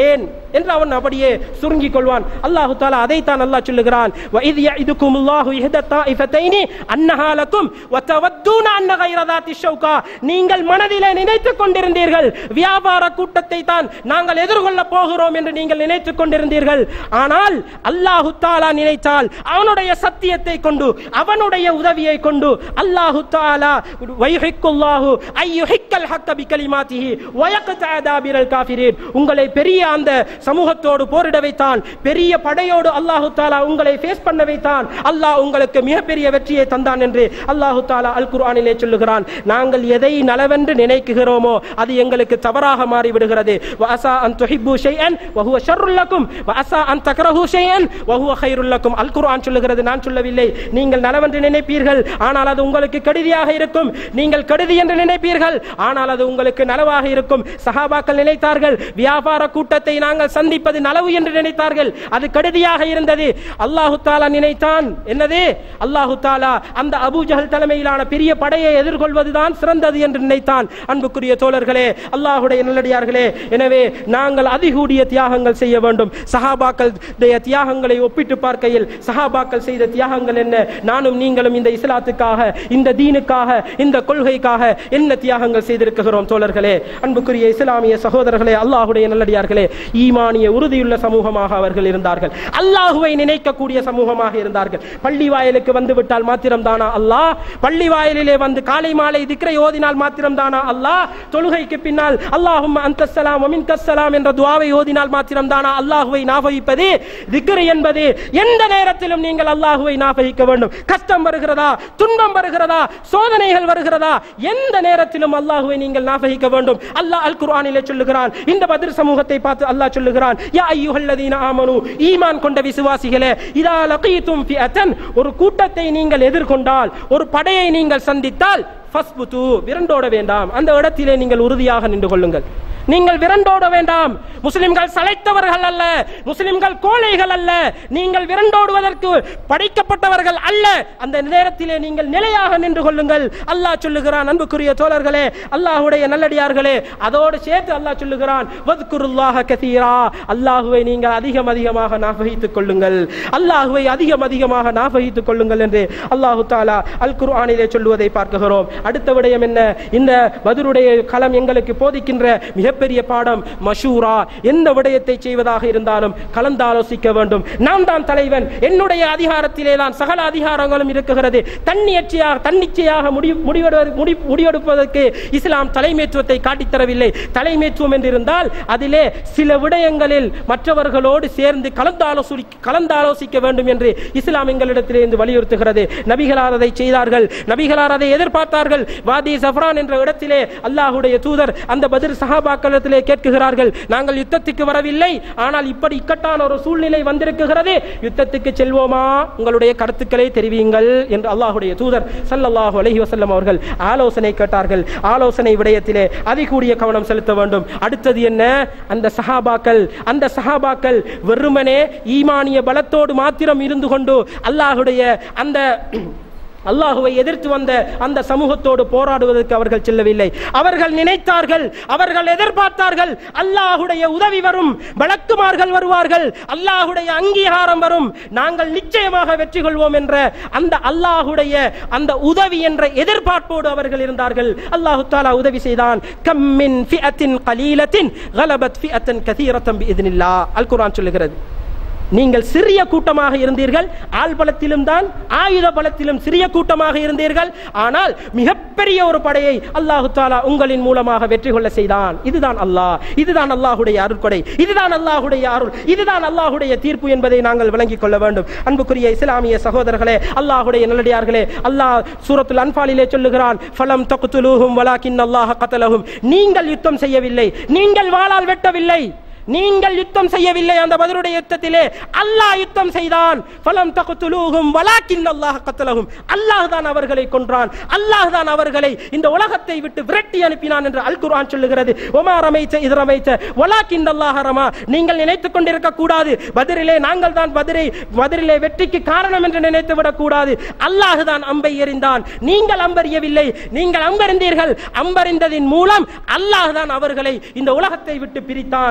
என்று அவன் அப்படியே சுருங்கிக் கொள்வான் அல்லாஹு தாலா அதைத்தான் அல்லாஹ் சொல்லுகிறான் وَإِذْ يَعِدُكُمُ اللَّهُ إِحْدَى الطَّائِفَتَيْنِ أَنَّهَا لَكُمْ وَتَوَدُّونَ أَنَّ غَيْرَ ذَاتِ الشَّوْكَى நீங்கள் மனதிலே நினைத்துக் கொண்டிருந்தீர்கள் வியாபார கூட்டத்தை தான் நாங்கள் எதிர்கொள்ள போகிறோம் என்று நீங்கள் நினைத்துக் கொண்டிருந்தீர்கள் ஆனால் அல்லாஹு தாலா நினைத்தால் அவனுடைய சத்தியத்தை கொண்டு அவனுடைய உதவியை கொண்டு அல்லாஹு தாலா வைஹிக்குல்லாஹு ஐயுஹிக்கல் ஹக்க பிகலிமாத்திஹி வயக்தஅ தாபிரல் காஃபிரீன் உங்களை பெரிய அந்த சமூகத்தோடு போரிட வைத்தான் பெரிய படையோடு அல்லாஹு தாலா உங்களை ஃபேஸ் பண்ண வைத்தான் அல்லாஹ் உங்களுக்கு மிகப்பெரிய வெற்றியை தந்தான் என்று அல்லாஹு தாலா அல் குர்ஆனிலே சொல்லுகிறான் நாங்கள் எதை நலவென்று நினைக்குகிறோமோ அது எங்களுக்கு தவறாக மாறி விடுகிறது வஅசா அன் துஹிப்பு ஷைஅன் வஹுவ ஷர்ருல் லக்கும் வஅசா அன் தக்ரஹு ஷைஅன் வஹுவ கைருல் லக்கும் அல் குர்ஆன் சொல்லுகிறது நான் சொல்லவில்லை நீங்கள் நலவென்று நினைப்பீர்கள் ஆனால் அது உங்களுக்கு கெடுதியாக இருக்கும் நீங்கள் கெடுதி என்று நினைப்பீர்கள் ஆனால் அது உங்களுக்கு நலவாக இருக்கும் சஹாபாக்கள் நினைத்தார்கள் வியாபார கூட்டத்தை நாங்கள் சந்திப்பது நலவு என்று நினைத்தார்கள் அது கெடுதியாக இருந்தது அல்லாஹு தாலா நினைத்தான் என்னது அல்லாஹு தாலா அந்த அபூ ஜஹல் தலைமையிலான பெரிய படையை எதிர்கொள்வதுதான் சிறந்தது என்று நினைத்தான் அன்புக்குரிய தோழர்களே அல்லாஹுடைய நல்லடியார்களே எனவே நாங்கள் அதிகூடிய தியாகங்கள் செய்ய வேண்டும் சஹாபாக்கள் தியாகங்களை ஒப்பிட்டு பார்க்கையில் சஹாபாக்கள் செய்த தியாகங்கள் என்ன நானும் நீங்களும் இந்த இஸ்லாத்துக்காக இந்த தீனுக்காக இந்த கொள்கைக்காக என்ன தியாகங்கள் செய்திருக்கிறோம் தோழர்களே அன்புக்குரிய இஸ்லாமிய சகோதரர்களே அல்லாஹுடைய நல்லடியார்களே ஈமானிய உறுதியுள்ள சமூகமாக அவர்கள் இருந்தார்கள் அல்லாஹுவை நினைக்கக்கூடிய சமூகமாக இருந்தார்கள் பள்ளி வாயிலுக்கு வந்து விட்டால் மாத்திரம் தானா அல்லாஹ் பள்ளி வாயிலிலே வந்து காலை மாலை திக்ரை ஓதினால் மாத்திரம் தானா அல்லாஹ் தொழுகைக்கு பின்னால் அல்லாஹும் அந்த சலாம் ஒமின் கஸ்ஸலாம் என்ற துவாவை ஓதினால் மாத்திரம் தானா அல்லாஹுவை ஞாபகிப்பது திக்ரு என்பது எந்த நேரத்திலும் நீங்கள் அல்லாஹுவை ஞாபகிக்க வேண்டும் கஷ்டம் வருகிறதா துன்பம் வருகிறதா சோதனைகள் வருகிறதா எந்த நேரத்திலும் அல்லாஹுவை நீங்கள் ஞாபகிக்க வேண்டும் அல்லாஹ் அல் குர்ஆனிலே சொல்லுகிறான் இந்த பதிர் சமூகத்தை பார்த்து அல்லாஹ் சொல்லுகிறான் யா அய்யுஹல்லதீன ஆமனு ஈமான் கொண்ட விசுவாசிகளே இதா லகீதும் ஃபிஅத்தன் ஒரு கூட்டத்தை நீங்கள் எதிர்கொண்டால் ஒரு படையை நீங்கள் சந்தித்தால் ஃபஸ்புது விரண்டோட வேண்டாம் அந்த இடத்திலே நீங்கள் உறுதியாக நின்று கொள்ளுங்கள் நீங்கள் விரண்டோட வேண்டாம் முஸ்லிம்கள் சளைத்தவர்கள் அல்ல முஸ்லிம்கள் கோழைகள் அல்ல நீங்கள் விரண்டோடுவதற்கு படைக்கப்பட்டவர்கள் அல்ல அந்த நேரத்திலே நீங்கள் நிலையாக நின்று கொள்ளுங்கள் அல்லாஹ் சொல்லுகிறான் அன்புக்குரிய தோழர்களே அல்லாஹுடைய நல்லடியார்களே அதோடு சேர்த்து அல்லாஹ் சொல்லுகிறான் வத்குருல்லாஹ கதீரா அல்லாஹுவை நீங்கள் அதிகம் அதிகமாக ஞாபகித்துக் கொள்ளுங்கள் அல்லாஹுவை அதிகம் அதிகமாக ஞாபகித்துக் கொள்ளுங்கள் என்று அல்லாஹு தாலா அல் குர்ஆனிலே சொல்லுவதை பார்க்கிறோம் அடுத்த விடயம் என்ன இந்த பதுருடைய களம் எங்களுக்கு போதிக்கின்ற மிகப்பெரிய பாடம் மஷூரா எந்த விடயத்தை செய்வதாக இருந்தாலும் கலந்தாலோசிக்க வேண்டும் நான் தான் தலைவன் என்னுடைய அதிகாரத்திலே தான் சகல அதிகாரங்களும் இருக்கிறது தன்னியற்சியாக தன்னிச்சையாக முடி முடிவெடு- முடி முடிவெடுப்பதற்கு இஸ்லாம் தலைமைத்துவத்தை காட்டித்தரவில்லை தலைமைத்துவம் என்றிருந்தால் அதிலே சில விடயங்களில் மற்றவர்களோடு சேர்ந்து கலந்தாலோசி கலந்தாலோசிக்க வேண்டும் என்று இஸ்லாம் எங்களிடத்திலே இருந்து வலியுறுத்துகிறது நபிகளார் அதை செய்தார்கள் நபிகளார் அதை எதிர்பார்த்தார்கள் வாதி சஃப்ரான் என்ற இடத்திலே அல்லாஹுடைய தூதர் அந்த பதில் சஹாபாக்களத்திலே கேட்குகிறார்கள் நாங்கள் யுத்தத்துக்கு வரவில்லை ஆனால் இப்படி இக்கட்டான ஒரு சூழ்நிலை வந்திருக்கிறது யுத்தத்துக்கு செல்வோமா உங்களுடைய கருத்துக்களை தெரிவியுங்கள் என்று அல்லாஹுடைய தூதர் ஸல்லல்லாஹு அலைஹி வஸல்லம் அவர்கள் ஆலோசனை கேட்டார்கள் ஆலோசனை விடயத்திலே அதிகூடிய கவனம் செலுத்த வேண்டும் அடுத்தது என்ன அந்த சஹாபாக்கள் அந்த சஹாபாக்கள் வெறுமனே ஈமானிய பலத்தோடு மாத்திரம் இருந்து கொண்டு அல்லாஹுடைய அந்த அல்லாஹுவை எதிர்த்து வந்த அந்த சமூகத்தோடு போராடுவதற்கு அவர்கள் செல்லவில்லை அவர்கள் நினைத்தார்கள் அவர்கள் எதிர்பார்த்தார்கள் அல்லாஹுடைய உதவி வரும் வழக்குமார்கள் வருவார்கள் அல்லாஹுடைய அங்கீகாரம் வரும் நாங்கள் நிச்சயமாக வெற்றி கொள்வோம் என்ற அந்த அல்லாஹுடைய அந்த உதவி என்ற எதிர்பார்ப்போடு அவர்கள் இருந்தார்கள் அல்லாஹு தாலா உதவி செய்தான் கம்மின் ஃபிஅத்தின் கலீலத்தின் கலபத் ஃபிஅத்தன் கதீரத்தம் பிஇذنில்லா அல் குர்ஆன் சொல்லுகிறது நீங்கள் சிறிய கூட்டமாக இருந்தீர்கள் ஆள் பலத்திலும் தான் ஆயுத பலத்திலும் சிறிய கூட்டமாக இருந்தீர்கள் ஆனால் மிகப்பெரிய ஒரு படையை அல்லாஹு தாலா உங்களின் மூலமாக வெற்றி கொள்ள செய்தான் இதுதான் அல்லாஹ் இதுதான் அல்லாஹுடைய அருட்கொடை இதுதான் அல்லாஹுடைய அருள் இதுதான் அல்லாஹுடைய தீர்ப்பு என்பதை நாங்கள் விளங்கிக் கொள்ள வேண்டும் அன்புக்குரிய இஸ்லாமிய சகோதரர்களே அல்லாஹுடைய நல்லடியார்களே அல்லாஹ் சூரத்துல் அன்பாலிலே சொல்லுகிறான் ஃபலம் தக்துலூஹும் வலாக்கின் அல்லாஹ் கத்தலஹும் நீங்கள் யுத்தம் செய்யவில்லை நீங்கள் வாளால் வெட்டவில்லை நீங்கள் யுத்தம் செய்யவில்லை அந்த பதிலுடைய யுத்தத்திலே அல்லாஹ் யுத்தம் செய்தான் ஃபலம் தக்துலூஹும் வலாக்கின் அல்லாஹ் கத்தலஹும் அல்லாஹ் தான் அவர்களை கொன்றான் அல்லாஹ் தான் அவர்களை இந்த உலகத்தை விட்டு விரட்டி அனுப்பினான் என்று அல் குர்ஆன் சொல்லுகிறது ஒமா ரமைத்த இது ரமைத்த வலாக்கின் அல்லாஹ் ரமா நீங்கள் நினைத்துக் கொண்டிருக்க கூடாது பதிரிலே நாங்கள் தான் பதிரை பதிரிலே வெற்றிக்கு காரணம் என்று நினைத்து விடக் கூடாது அல்லாஹ் தான் அம்பை எறிந்தான் நீங்கள் அம்பறியவில்லை நீங்கள் அம்பறிந்தீர்கள் அம்பறிந்ததின் மூலம் அல்லாஹ் தான் அவர்களை இந்த உலகத்தை விட்டு பிரித்தான் அந்த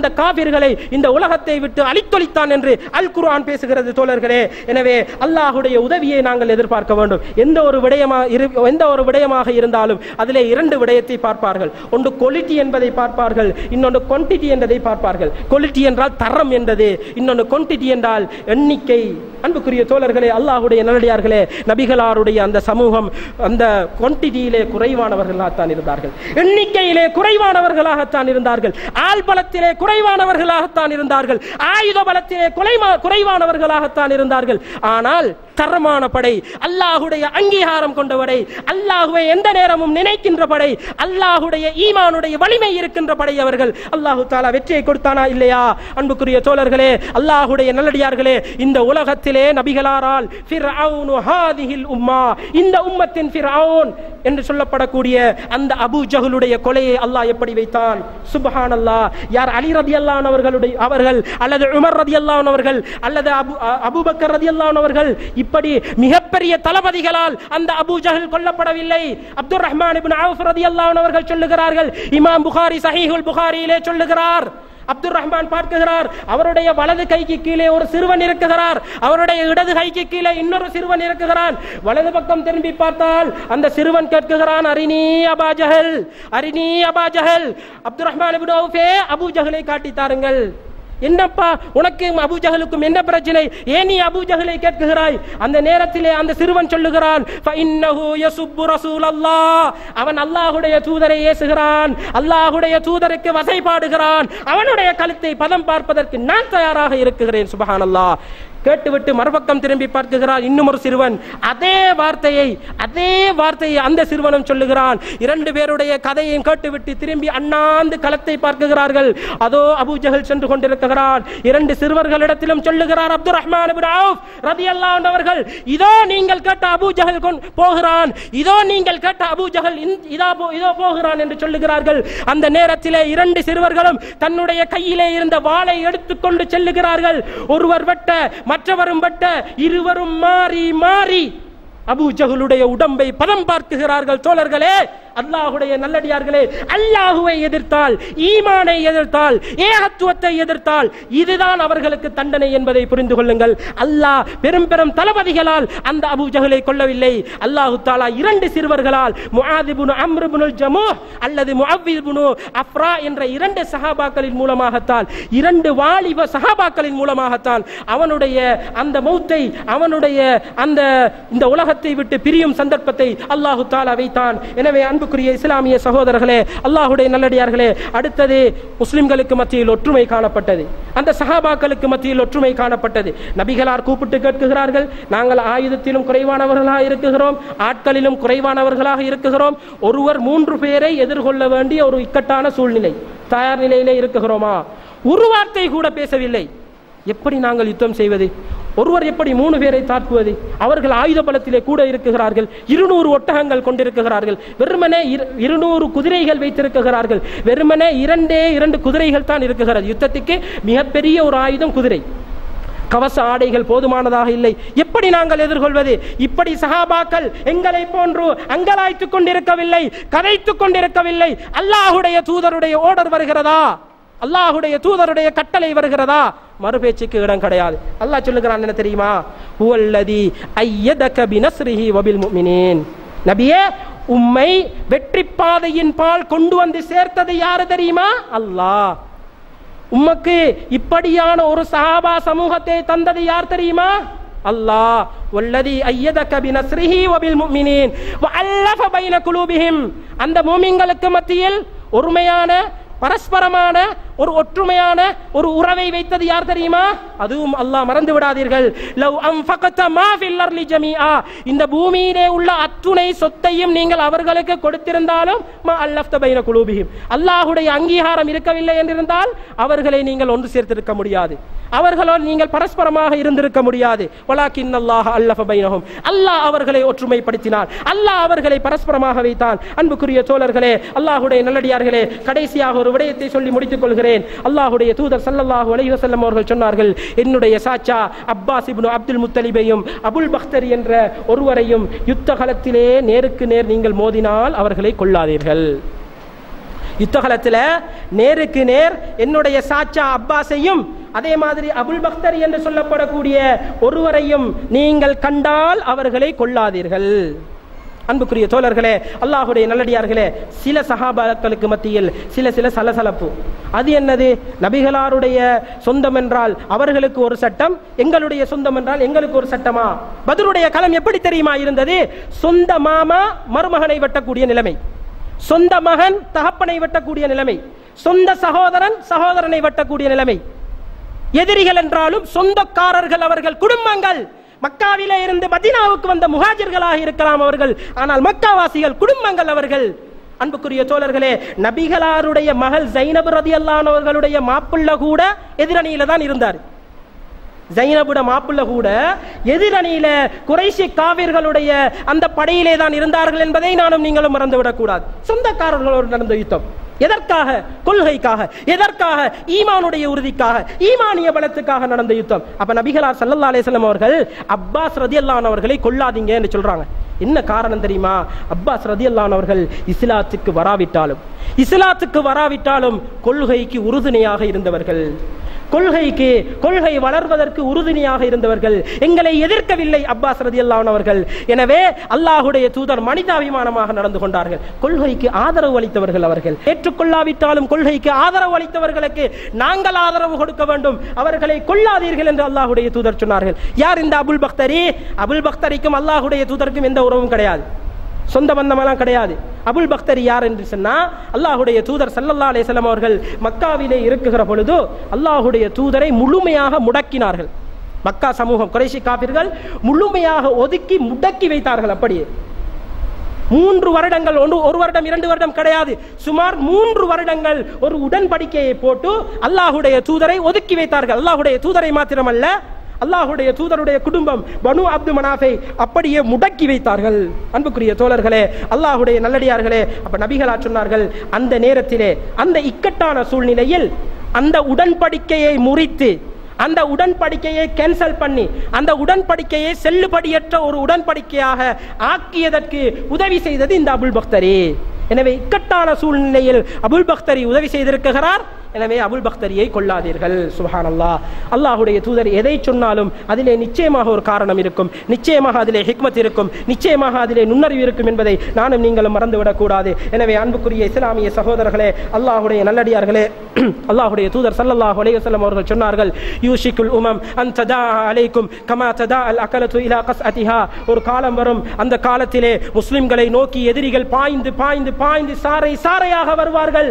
அந்த காபிர்களை இந்த உலகத்தை விட்டு அழித்தொழித்தான் என்று அல் குர்ஆன் பேசுகிறது தோழர்களே எனவே அல்லாஹுடைய உதவியை நாங்கள் எதிர்பார்க்க வேண்டும் எந்த ஒரு விடயமா இரு- எந்த ஒரு விடயமாக இருந்தாலும் அதிலே இரண்டு விடயத்தை பார்ப்பார்கள் ஒன்று குவாலிட்டி என்பதை பார்ப்பார்கள் இன்னொன்று குவான்டிட்டி என்பதை பார்ப்பார்கள் குவாலிட்டி என்றால் தரம் என்றது இன்னொன்று குவான்டிட்டி என்றால் எண்ணிக்கை அன்புக்குரிய தோழர்களே அல்லாஹுடைய நல்லடியார்களே நபிகளாருடைய அந்த சமூகம் அந்த குவான்டிட்டியிலே குறைவானவர்களாகத்தான் இருந்தார்கள் எண்ணிக்கையிலே குறைவானவர்களாகத்தான் இருந்தார்கள் ஆள் பலத்திலே குறைவானவர்களாகத்தான் இருந்தார்கள் ஆயுத பலத்திலே குறைமா- குறைவானவர்களாகத்தான் இருந்தார்கள் ஆனால் தரமான படை அல்லாஹுடைய அங்கீகாரம் கொண்ட படை அல்லாஹுவை எந்த நேரமும் நினைக்கின்ற படை அல்லாஹுடைய ஈமானுடைய வலிமை இருக்கின்ற படை அவர்கள் அல்லாஹு தாலா வெற்றியை கொடுத்தானா இல்லையா அன்புக்குரிய தோழர்களே அல்லாஹுடைய நல்லடியார்களே இந்த உலகத்திலே நபிகளாரால் ஃபிர்அவுனு ஹாதிஹில் உம்மா இந்த உம்மத்தின் ஃபிர்அவுன் என்று சொல்லப்படக்கூடிய அந்த அபூ ஜஹலுடைய கொலையை அல்லாஹ் எப்படி வைத்தான் சுப்ஹானல்லாஹ் யார் அலி ரதியல்லாஹு அவர்களுடைய அவர்கள் அல்லது உமர் ரதியல்லாஹு அவர்கள் அல்லது அபு அ- அபூபக்கர் ரதியல்லாஹு அவர்கள் இப்படி மிகப்பெரிய தளபதிகளால் அந்த அபூ ஜஹல் கொல்லப்படவில்லை அப்துர் ரஹ்மான் இப்னு அவுஃப் ரதியல்லாஹு அவர்கள் சொல்லுகிறார்கள் இமாம் புகாரி சஹீஹுல் புகாரியிலே சொல்லுகிறார் அப்துல் ரஹ்மான் பார்க்குகிறார் அவருடைய வலது கைக்கு கீழே ஒரு சிறுவன் இருக்குகிறார் அவருடைய இடது கைக்கு கீழே இன்னொரு சிறுவன் இருக்குகிறான் வலது பக்கம் திரும்பி பார்த்தால் அந்த சிறுவன் கேட்குகிறான் அரினி அபா ஜஹல் அரினி Aba Jahl Abdul Rahman ibn அவுஃபே அபூ ஜஹலை காட்டி தாருங்கள் என்னப்பா உனக்கு அபூ ஜஹலுக்கும் என்ன பிரச்சனை ஏன் நீ அபூ ஜஹலை கேட்குகிறாய் அந்த நேரத்திலே அந்த சிறுவன் சொல்லுகிறான் "ஃபஇன்னஹு யசுப்பு ரசூலல்லாஹ்." அவன் அல்லாஹுடைய தூதரை ஏசுகிறான் அல்லாஹுடைய தூதருக்கு வசைபாடுகிறான் அவனுடைய கழுத்தை பதம் பார்ப்பதற்கு நான் தயாராக இருக்கிறேன் சுபஹானல்லாஹ் கேட்டுவிட்டு மறுபக்கம் திரும்பி பார்க்குகிறான் இன்னும் ஒரு சிறுவன் அதே வார்த்தையை அதே வார்த்தையை அந்த சிறுவனும் சொல்லுகிறான் இரண்டு பேருடைய கதையையும் கேட்டுவிட்டு திரும்பி அண்ணாந்து களத்தை பார்க்குகிறார்கள் அதோ அபூ ஜஹல் சென்று கொண்டிருக்கிறான் இரண்டு சிறுவர்களிடத்திலும் சொல்லுகிறார் அப்துல் ரஹ்மான் இப்னு அவுஃப் ரலியல்லாஹு அவர்கள் இதோ நீங்கள் கேட்ட அபூ ஜஹல் கொண்- போகிறான் இதோ நீங்கள் கேட்ட அபூ ஜஹல் இந்த- இதா போ- இதோ போகிறான் என்று சொல்லுகிறார்கள் அந்த நேரத்திலே இரண்டு சிறுவர்களும் தன்னுடைய கையிலே இருந்த வாளை எடுத்துக்கொண்டு செல்லுகிறார்கள் ஒருவர் வெட்ட மற்றவரும் வெட்ட இருவரும் மாறி மாறி அபூ ஜஹலுடைய உடம்பை பதம் பார்க்குகிறார்கள் தோழர்களே அல்லாஹுடைய நல்லடியார்களே அல்லாஹுவை எதிர்த்தால் ஈமானை எதிர்த்தால் ஏகத்துவத்தை எதிர்த்தால் இதுதான் அவர்களுக்கு தண்டனை என்பதை புரிந்து கொள்ளுங்கள் அல்லாஹ் பெரும் பெரும் தளபதிகளால் அந்த அபூ ஜஹலை கொல்லவில்லை அல்லாஹு தாலா இரண்டு சிறுவர்களால் முஆதிபுனு அம்ருபுனுல் ஜமூஹ் அல்லது முஅவ்விதுபுனு அஃப்ரா என்ற இரண்டு சஹாபாக்களின் மூலமாகத்தான் இரண்டு வாலிப சஹாபாக்களின் மூலமாகத்தான் அவனுடைய அந்த மௌத்தை அவனுடைய அந்த இந்த உலகத்தை விட்டு பிரியும் சந்தர்ப்பத்தை அல்லாஹு தாலா வைத்தான் எனவே அன்புக்குரிய இஸ்லாமிய சகோதரர்களே அல்லாஹுடைய நல்லடியார்களே அடுத்தது முஸ்லிம்களுக்கு மத்தியில் ஒற்றுமை காணப்பட்டது அந்த சஹாபாக்களுக்கு மத்தியில் ஒற்றுமை காணப்பட்டது நபிகளார் கூப்பிட்டு கேட்குகிறார்கள் நாங்கள் ஆயுதத்திலும் குறைவானவர்களாக இருக்குகிறோம் ஆட்களிலும் குறைவானவர்களாக இருக்குகிறோம் ஒருவர் மூன்று பேரை எதிர்கொள்ள வேண்டிய ஒரு இக்கட்டான சூழ்நிலை தயார் நிலையிலே இருக்குகிறோமா ஒரு வார்த்தை கூட பேசவில்லை எப்படி நாங்கள் யுத்தம் செய்வது ஒருவர் எப்படி மூணு பேரை தாக்குவது அவர்கள் ஆயுத பலத்திலே கூட இருக்குகிறார்கள் இருநூறு ஒட்டகங்கள் கொண்டிருக்கிறார்கள் வெறுமனே இரு- இருநூறு குதிரைகள் வைத்திருக்கிறார்கள் வெறுமனே இரண்டே இரண்டு குதிரைகள் தான் இருக்குகிறது யுத்தத்துக்கு மிகப்பெரிய ஒரு ஆயுதம் குதிரை கவச ஆடைகள் போதுமானதாக இல்லை எப்படி நாங்கள் எதிர்கொள்வது இப்படி சஹாபாக்கள் எங்களை போன்று அங்கலாய்த்துக் கொண்டிருக்கவில்லை கதைத்துக் கொண்டிருக்கவில்லை அல்லாஹுடைய தூதருடைய ஓடர் வருகிறதா அல்லாஹுடைய தூதருடைய கட்டளை வருகிறதா மறுபேச்சுக்கு இடம் கிடையாது அல்லாஹ் சொல்லுகிறான் என்ன தெரியுமா ஹுவல்லதி ஐயதக பினஸ்ரிஹி வபில் முஃமினீன் நபியே உம்மை வெற்றி பாதையின் பால் கொண்டு வந்து சேர்த்தது யாரு தெரியுமா அல்லாஹ் உமக்கு இப்படியான ஒரு சஹாபா சமூகத்தை தந்தது யார் தெரியுமா அல்லாஹ் வல்லதி ஐயதக பினஸ்ரிஹி வபில் முஃமினீன் வஅல்லஃப பைன குலூபிஹிம் அந்த மூமின்களுக்கு மத்தியில் ஒருமையான பரஸ்பரமான ஒரு ஒற்றுமையான ஒரு உறவை வைத்தது யார் தெரியுமா அதுவும் அல்லாஹ் மறந்து விடாதீர்கள் லவ் அன்ஃபகத மா ஃபில் அர்லி ஜமீஆ இந்த பூமியிலே உள்ள அத்துணை சொத்தையும் நீங்கள் அவர்களுக்கு கொடுத்திருந்தாலும் மா அல்லஃப்த பைன குலூபிஹிம் அல்லாஹ்வுடைய அங்கீகாரம் இருக்கவில்லை என்றிருந்தால் அவர்களை நீங்கள் ஒன்று சேர்த்திருக்க முடியாது அவர்களோடு நீங்கள் பரஸ்பரமாக இருந்திருக்க முடியாது வலாக்கின் அல்லாஹ் அல்லஃப பைனஹும் அல்லாஹ் அவர்களை ஒற்றுமைப்படுத்தினான் அல்லாஹ் அவர்களை பரஸ்பரமாக வைத்தான் அன்புக்குரிய தோழர்களே அல்லாஹ்வுடைய நல்லடியார்களே கடைசியாக ஒரு விடயத்தை சொல்லி முடித்துக் கொள்கிறேன் அல்லாஹ்வுடைய தூதர் ஸல்லல்லாஹு அலைஹி வஸல்லம் அவர்கள் சொன்னார்கள் என்னுடைய சாச்சா அப்பாஸ் இப்னு அப்துல் முத்தலிபையும் அபுல் பக்தர் என்ற ஒருவரையும் யுத்த களத்திலே நேருக்கு நேர் நீங்கள் மோதினால் அவர்களை கொள்ளாதீர்கள் யுத்தகலத்தில் நேருக்கு நேர் என்னுடைய சாச்சா அப்பாஸையும் அதே மாதிரி அபுல் பக்தர் என்று சொல்லப்படக்கூடிய ஒருவரையும் நீங்கள் கண்டால் அவர்களை கொள்ளாதீர்கள் அன்புக்குரிய தோழர்களே அல்லாஹுடைய நல்லடியார்களே சில சகாபாக்களுக்கு மத்தியில் சில சில சலசலப்பு அது என்னது நபிகளாருடைய சொந்தம் என்றால் அவர்களுக்கு ஒரு சட்டம் எங்களுடைய சொந்தம் என்றால் எங்களுக்கு ஒரு சட்டமா பதருடைய களம் எப்படி தெரியுமா இருந்தது சொந்த மாமா மருமகனை வெட்டக்கூடிய நிலைமை சொந்த மகன் தகப்பனை வெட்டக்கூடிய நிலைமை சொந்த சகோதரன் சகோதரனை வெட்டக்கூடிய நிலைமை எதிரிகள் என்றாலும் சொந்தக்காரர்கள் அவர்கள் குடும்பங்கள் மக்காவிலே இருந்து மதீனாவுக்கு வந்த முஹாஜிர்களாக இருக்கலாம் அவர்கள் ஆனால் மக்காவாசிகள் குடும்பங்கள் அவர்கள் அன்புக்குரிய தோழர்களே நபிகளாருடைய மகள் ஜைனப் ரதியல்லான் அவர்களுடைய மாப்பிள்ள கூட எதிரணியில தான் இருந்தார் ஜைனபுட மாப்பிள்ள கூட எதிரணியில குறைசி காவிர்களுடைய அந்த படையிலே தான் இருந்தார்கள் என்பதை நானும் நீங்களும் மறந்துவிடக் கூடாது சொந்தக்காரர்களோடு நடந்த யுத்தம் எதற்காக கொள்கைக்காக எதற்காக ஈமானுடைய உறுதிக்காக ஈமானிய பலத்துக்காக நடந்த யுத்தம் அப்ப நபிகளார் சல்லல்லா அலிஸ்லாம் அவர்கள் அப்பாஸ் ரதியல்லான் அவர்களை கொல்லாதீங்க என்று சொல்றாங்க என்ன காரணம் தெரியுமா அப்பாஸ் ரதியல்லான் அவர்கள் இஸ்லாத்துக்கு வராவிட்டாலும் இஸ்லாத்துக்கு வராவிட்டாலும் கொள்கைக்கு உறுதுணையாக இருந்தவர்கள் கொள்கைக்கு கொள்கை வளர்வதற்கு உறுதுணையாக இருந்தவர்கள் எங்களை எதிர்க்கவில்லை அப்பாஸ் ரதியல்லான் அவர்கள் எனவே அல்லாஹுடைய தூதர் மனிதாபிமானமாக நடந்து கொண்டார்கள் கொள்கைக்கு ஆதரவு அளித்தவர்கள் அவர்கள் ஏற்றுக்கொள்ளாவிட்டாலும் கொள்கைக்கு ஆதரவு அளித்தவர்களுக்கு நாங்கள் ஆதரவு கொடுக்க வேண்டும் அவர்களை கொள்ளாதீர்கள் என்று அல்லாஹுடைய தூதர் சொன்னார்கள் யார் இந்த அபுல் பக்தரி அபுல் பக்தரிக்கும் அல்லாஹுடைய தூதருக்கும் எந்த உறவும் கிடையாது சொந்த பந்தமெல்லாம் கிடையாது அபுல் பக்தர் யார் என்று சொன்னா அல்லாஹுடைய தூதர் சல்லல்லா அலிஸ்லாம் அவர்கள் மக்காவிலே இருக்குகிற பொழுது அல்லாஹுடைய தூதரை முழுமையாக முடக்கினார்கள் மக்கா சமூகம் குறைசி காபிர்கள் முழுமையாக ஒதுக்கி முடக்கி வைத்தார்கள் அப்படியே மூன்று வருடங்கள் ஒன்று ஒரு வருடம் இரண்டு வருடம் கிடையாது சுமார் மூன்று வருடங்கள் ஒரு உடன்படிக்கையை போட்டு அல்லாஹுடைய தூதரை ஒதுக்கி வைத்தார்கள் அல்லாஹுடைய தூதரை மாத்திரமல்ல அல்லாஹுடைய தூதருடைய குடும்பம் பனு அப்து மனாஃபை அப்படியே முடக்கி வைத்தார்கள் அன்புக்குரிய தோழர்களே அல்லாஹுடைய நல்லடியார்களே அப்ப நபிகளா சொன்னார்கள் அந்த நேரத்திலே அந்த இக்கட்டான சூழ்நிலையில் அந்த உடன்படிக்கையை முறித்து அந்த உடன்படிக்கையை கேன்சல் பண்ணி அந்த உடன்படிக்கையை செல்லுபடியற்ற ஒரு உடன்படிக்கையாக ஆக்கியதற்கு உதவி செய்தது இந்த அபுல் பக்தரி எனவே இக்கட்டான சூழ்நிலையில் அபுல் பக்தரி உதவி செய்திருக்கிறார் எனவே அபுல் பக்தரியை கொள்ளாதீர்கள் சுஹான் அல்லா அல்லாஹுடைய தூதர் எதை சொன்னாலும் அதிலே நிச்சயமாக ஒரு காரணம் இருக்கும் நிச்சயமாக அதிலே ஹிக்மத் இருக்கும் நிச்சயமாக அதிலே நுண்ணறிவு இருக்கும் என்பதை நானும் நீங்களும் மறந்துவிடக் கூடாது எனவே அன்புக்குரிய இஸ்லாமிய சகோதரர்களே அல்லாஹுடைய நல்லடியார்களே அல்லாஹுடைய தூதர் சல்லல்லாஹு அலைஹி வஸல்லம் அவர்கள் சொன்னார்கள் யூஷிக்குல் உமம் அன் ததா அலைக்கும் கமா ததா அல் அகலத்து இலா கஸ்அதிஹா ஒரு காலம் வரும் அந்த காலத்திலே முஸ்லிம்களை நோக்கி எதிரிகள் பாய்ந்து பாய்ந்து பாய்ந்து சாறை சாறையாக வருவார்கள்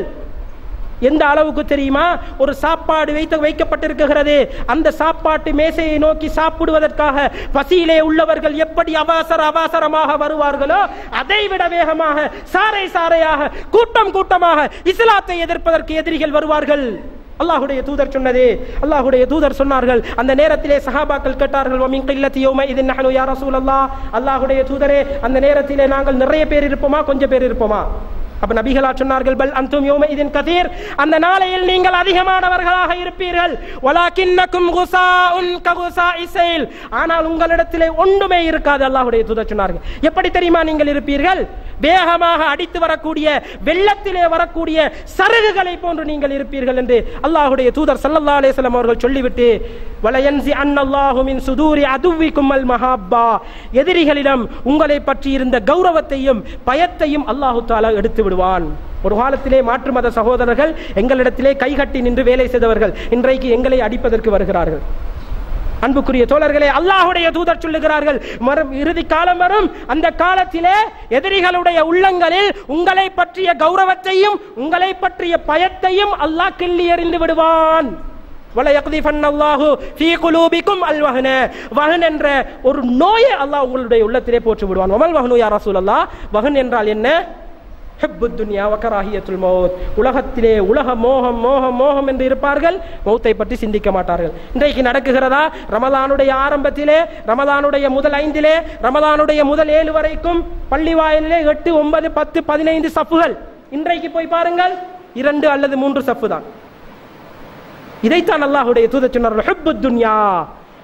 எந்த அளவுக்கு தெரியுமா ஒரு சாப்பாடு வைத்து வைக்கப்பட்டிருக்கிறது அந்த சாப்பாட்டு மேசையை நோக்கி சாப்பிடுவதற்காக பசியிலே உள்ளவர்கள் எப்படி அவசர அவசரமாக வருவார்களோ அதை விட வேகமாக சாறை சாறையாக கூட்டம் கூட்டமாக இஸ்லாத்தை எதிர்ப்பதற்கு எதிரிகள் வருவார்கள் அல்லாஹுடைய தூதர் சொன்னது அல்லாஹுடைய தூதர் சொன்னார்கள் அந்த நேரத்திலே சஹாபாக்கள் கேட்டார்கள் வமின் கில்லத்தி யௌம இதின் நஹனு யா ரசூலல்லாஹ் அல்லாஹுடைய தூதரே அந்த நேரத்திலே நாங்கள் நிறைய பேர் இருப்போமா கொஞ்சம் பேர் இருப்போமா அப்ப நபிகளா சொன்னார்கள் பல் அந்தும் யோம இதன் கதீர் அந்த நாளையில் நீங்கள் அதிகமானவர்களாக இருப்பீர்கள் வலாக்கின்னக்கும் குசாஉன் ககுசா இசைல் ஆனால் உங்களிடத்திலே ஒன்றுமே இருக்காது அல்லாஹ்வுடைய தூதர் சொன்னார்கள் எப்படி தெரியுமா நீங்கள் இருப்பீர்கள் வேகமாக அடித்து வரக்கூடிய வெள்ளத்திலே வரக்கூடிய சருகுகளை போன்று நீங்கள் இருப்பீர்கள் என்று அல்லாஹ்வுடைய தூதர் ஸல்லல்லாஹு அலைஹி வஸல்லம் அவர்கள் சொல்லிவிட்டு வலயன்சி அன்னல்லாஹு மின் சுதூரி அதுவிக்கும் அல் மஹாப்பா எதிரிகளிடம் உங்களை பற்றி இருந்த கௌரவத்தையும் பயத்தையும் அல்லாஹு தாலா எடுத்து விடுவான் ஒரு காலத்திலே மாற்று மத சகோதரர்கள் எங்களிடத்திலே கைகட்டி நின்று வேலை செய்தவர்கள் இன்றைக்கு எங்களை அடிப்பதற்கு வருகிறார்கள் அன்புக்குரிய தோழர்களே அல்லாஹுடைய தூதர் சொல்லுகிறார்கள் மறும் இறுதி காலம் வரும் அந்த காலத்திலே எதிரிகளுடைய உள்ளங்களில் உங்களை பற்றிய கௌரவத்தையும் உங்களை பற்றிய பயத்தையும் அல்லாஹ் கிள்ளி எறிந்து விடுவான் வலையக்திஃபன்னல்லாஹு ஃபீ குலூபிக்கும் அல் வஹன வஹன் என்ற ஒரு நோயை அல்லாஹ் உங்களுடைய உள்ளத்திலே போட்டு விடுவான் வமல் வஹனு யா ரசூலல்லாஹ் வஹன் என்றால் என்ன ஹெப்பு துன்யா வக்கராகியத்துல் மௌத் உலகத்திலே உலக மோகம் மோகம் மோகம் என்று இருப்பார்கள் மௌத்தை பற்றி சிந்திக்க மாட்டார்கள் இன்றைக்கு நடக்குகிறதா ரமலானுடைய ஆரம்பத்திலே ரமலானுடைய முதல் ஐந்திலே ரமலானுடைய முதல் ஏழு வரைக்கும் பள்ளி வாயிலே எட்டு ஒன்பது பத்து பதினைந்து சப்புகள் இன்றைக்கு போய் பாருங்கள் இரண்டு அல்லது மூன்று சப்பு தான் இதைத்தான் அல்லாஹுடைய தூதர் சொன்னார்கள் ஹெப்பு துன்யா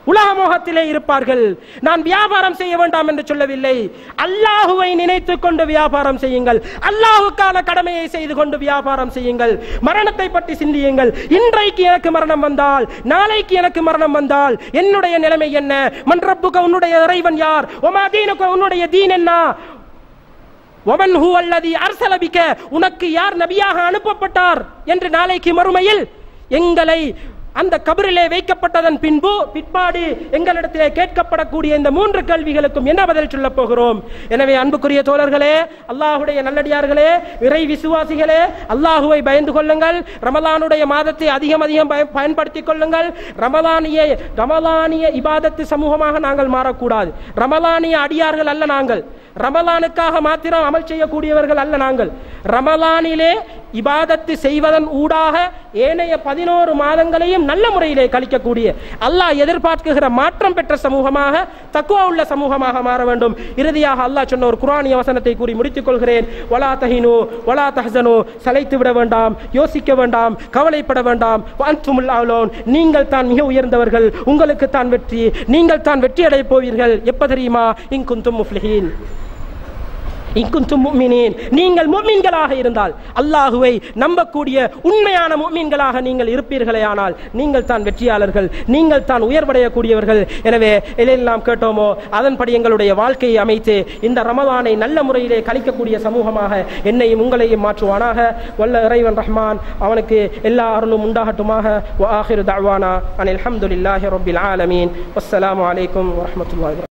உலக மோகத்திலே இருப்பார்கள் நான் வியாபாரம் செய்ய வேண்டாம் என்று சொல்லவில்லை அல்லாஹுவை நினைத்துக் கொண்டு வியாபாரம் செய்யுங்கள் அல்லாஹுக்கான கடமையை செய்து கொண்டு வியாபாரம் செய்யுங்கள் மரணத்தை பற்றி சிந்தியுங்கள் இன்றைக்கு எனக்கு மரணம் வந்தால் நாளைக்கு எனக்கு மரணம் வந்தால் என்னுடைய நிலைமை என்ன மன்றப்புக உன்னுடைய இறைவன் யார் ஒமா தீனுக்கு உன்னுடைய தீன் என்ன ஒமன் ஹூ அல்லதி அர்சலபிக்க உனக்கு யார் நபியாக அனுப்பப்பட்டார் என்று நாளைக்கு மறுமையில் எங்களை அந்த கபரிலே வைக்கப்பட்டதன் பின்பு பிற்பாடு எங்களிடத்திலே கேட்கப்படக்கூடிய இந்த மூன்று கேள்விகளுக்கும் என்ன பதில் சொல்லப் போகிறோம் எனவே அன்புக்குரிய தோழர்களே அல்லாஹுடைய நல்லடியார்களே இறை விசுவாசிகளே அல்லாஹுவை பயந்து கொள்ளுங்கள் ரமலானுடைய மாதத்தை அதிகம் அதிகம் பய- பயன்படுத்திக் கொள்ளுங்கள் ரமலானிய ரமலானிய இபாதத்து சமூகமாக நாங்கள் மாறக்கூடாது ரமலானிய அடியார்கள் அல்ல நாங்கள் ரமலானுக்காக மாத்திரம் அமல் செய்யக்கூடியவர்கள் அல்ல நாங்கள் ரமலானிலே இபாதத்து செய்வதன் ஊடாக ஏனைய பதினோரு மாதங்களையும் நல்ல முறையிலே கழிக்கக்கூடிய அல்லாஹ் எதிர்பார்க்குகிற மாற்றம் பெற்ற சமூகமாக தக்குவா உள்ள சமூகமாக மாற வேண்டும் இறுதியாக அல்லாஹ் சொன்ன ஒரு குரானிய வசனத்தை கூறி முடித்துக் கொள்கிறேன் வலா தஹினு வலா தஹசனு சளைத்து விட வேண்டாம் யோசிக்க வேண்டாம் கவலைப்பட வேண்டாம் அன்துமுல் அவ்லோன் நீங்கள் தான் மிக உயர்ந்தவர்கள் உங்களுக்கு தான் வெற்றி நீங்கள் தான் வெற்றி அடையப் போவீர்கள் எப்ப தெரியுமா இன்குந்தும் முஃப்லிஹீன் இன்குந்தும் முஃமினீன் நீங்கள் முஃமின்களாக இருந்தால் அல்லாஹுவை நம்பக்கூடிய உண்மையான முஃமின்களாக நீங்கள் இருப்பீர்களே ஆனால் நீங்கள் தான் வெற்றியாளர்கள் நீங்கள் தான் உயர்வடையக்கூடியவர்கள் எனவே எதையெல்லாம் கேட்டோமோ அதன்படி எங்களுடைய வாழ்க்கையை அமைத்து இந்த ரமலானை நல்ல முறையிலே கழிக்கக்கூடிய சமூகமாக என்னையும் உங்களையும் மாற்றுவானாக வல்ல இறைவன் ரஹ்மான் அவனுக்கு எல்லா அருளும் உண்டாகட்டுமாக வ ஆஹிரு தஅவானா அனில் ஹம்துலில்லாஹி ரப்பில் ஆலமீன் வஸ்ஸலாமு அலைக்கும் வரஹ்மத்துல்லாஹி வபரகாத்துஹு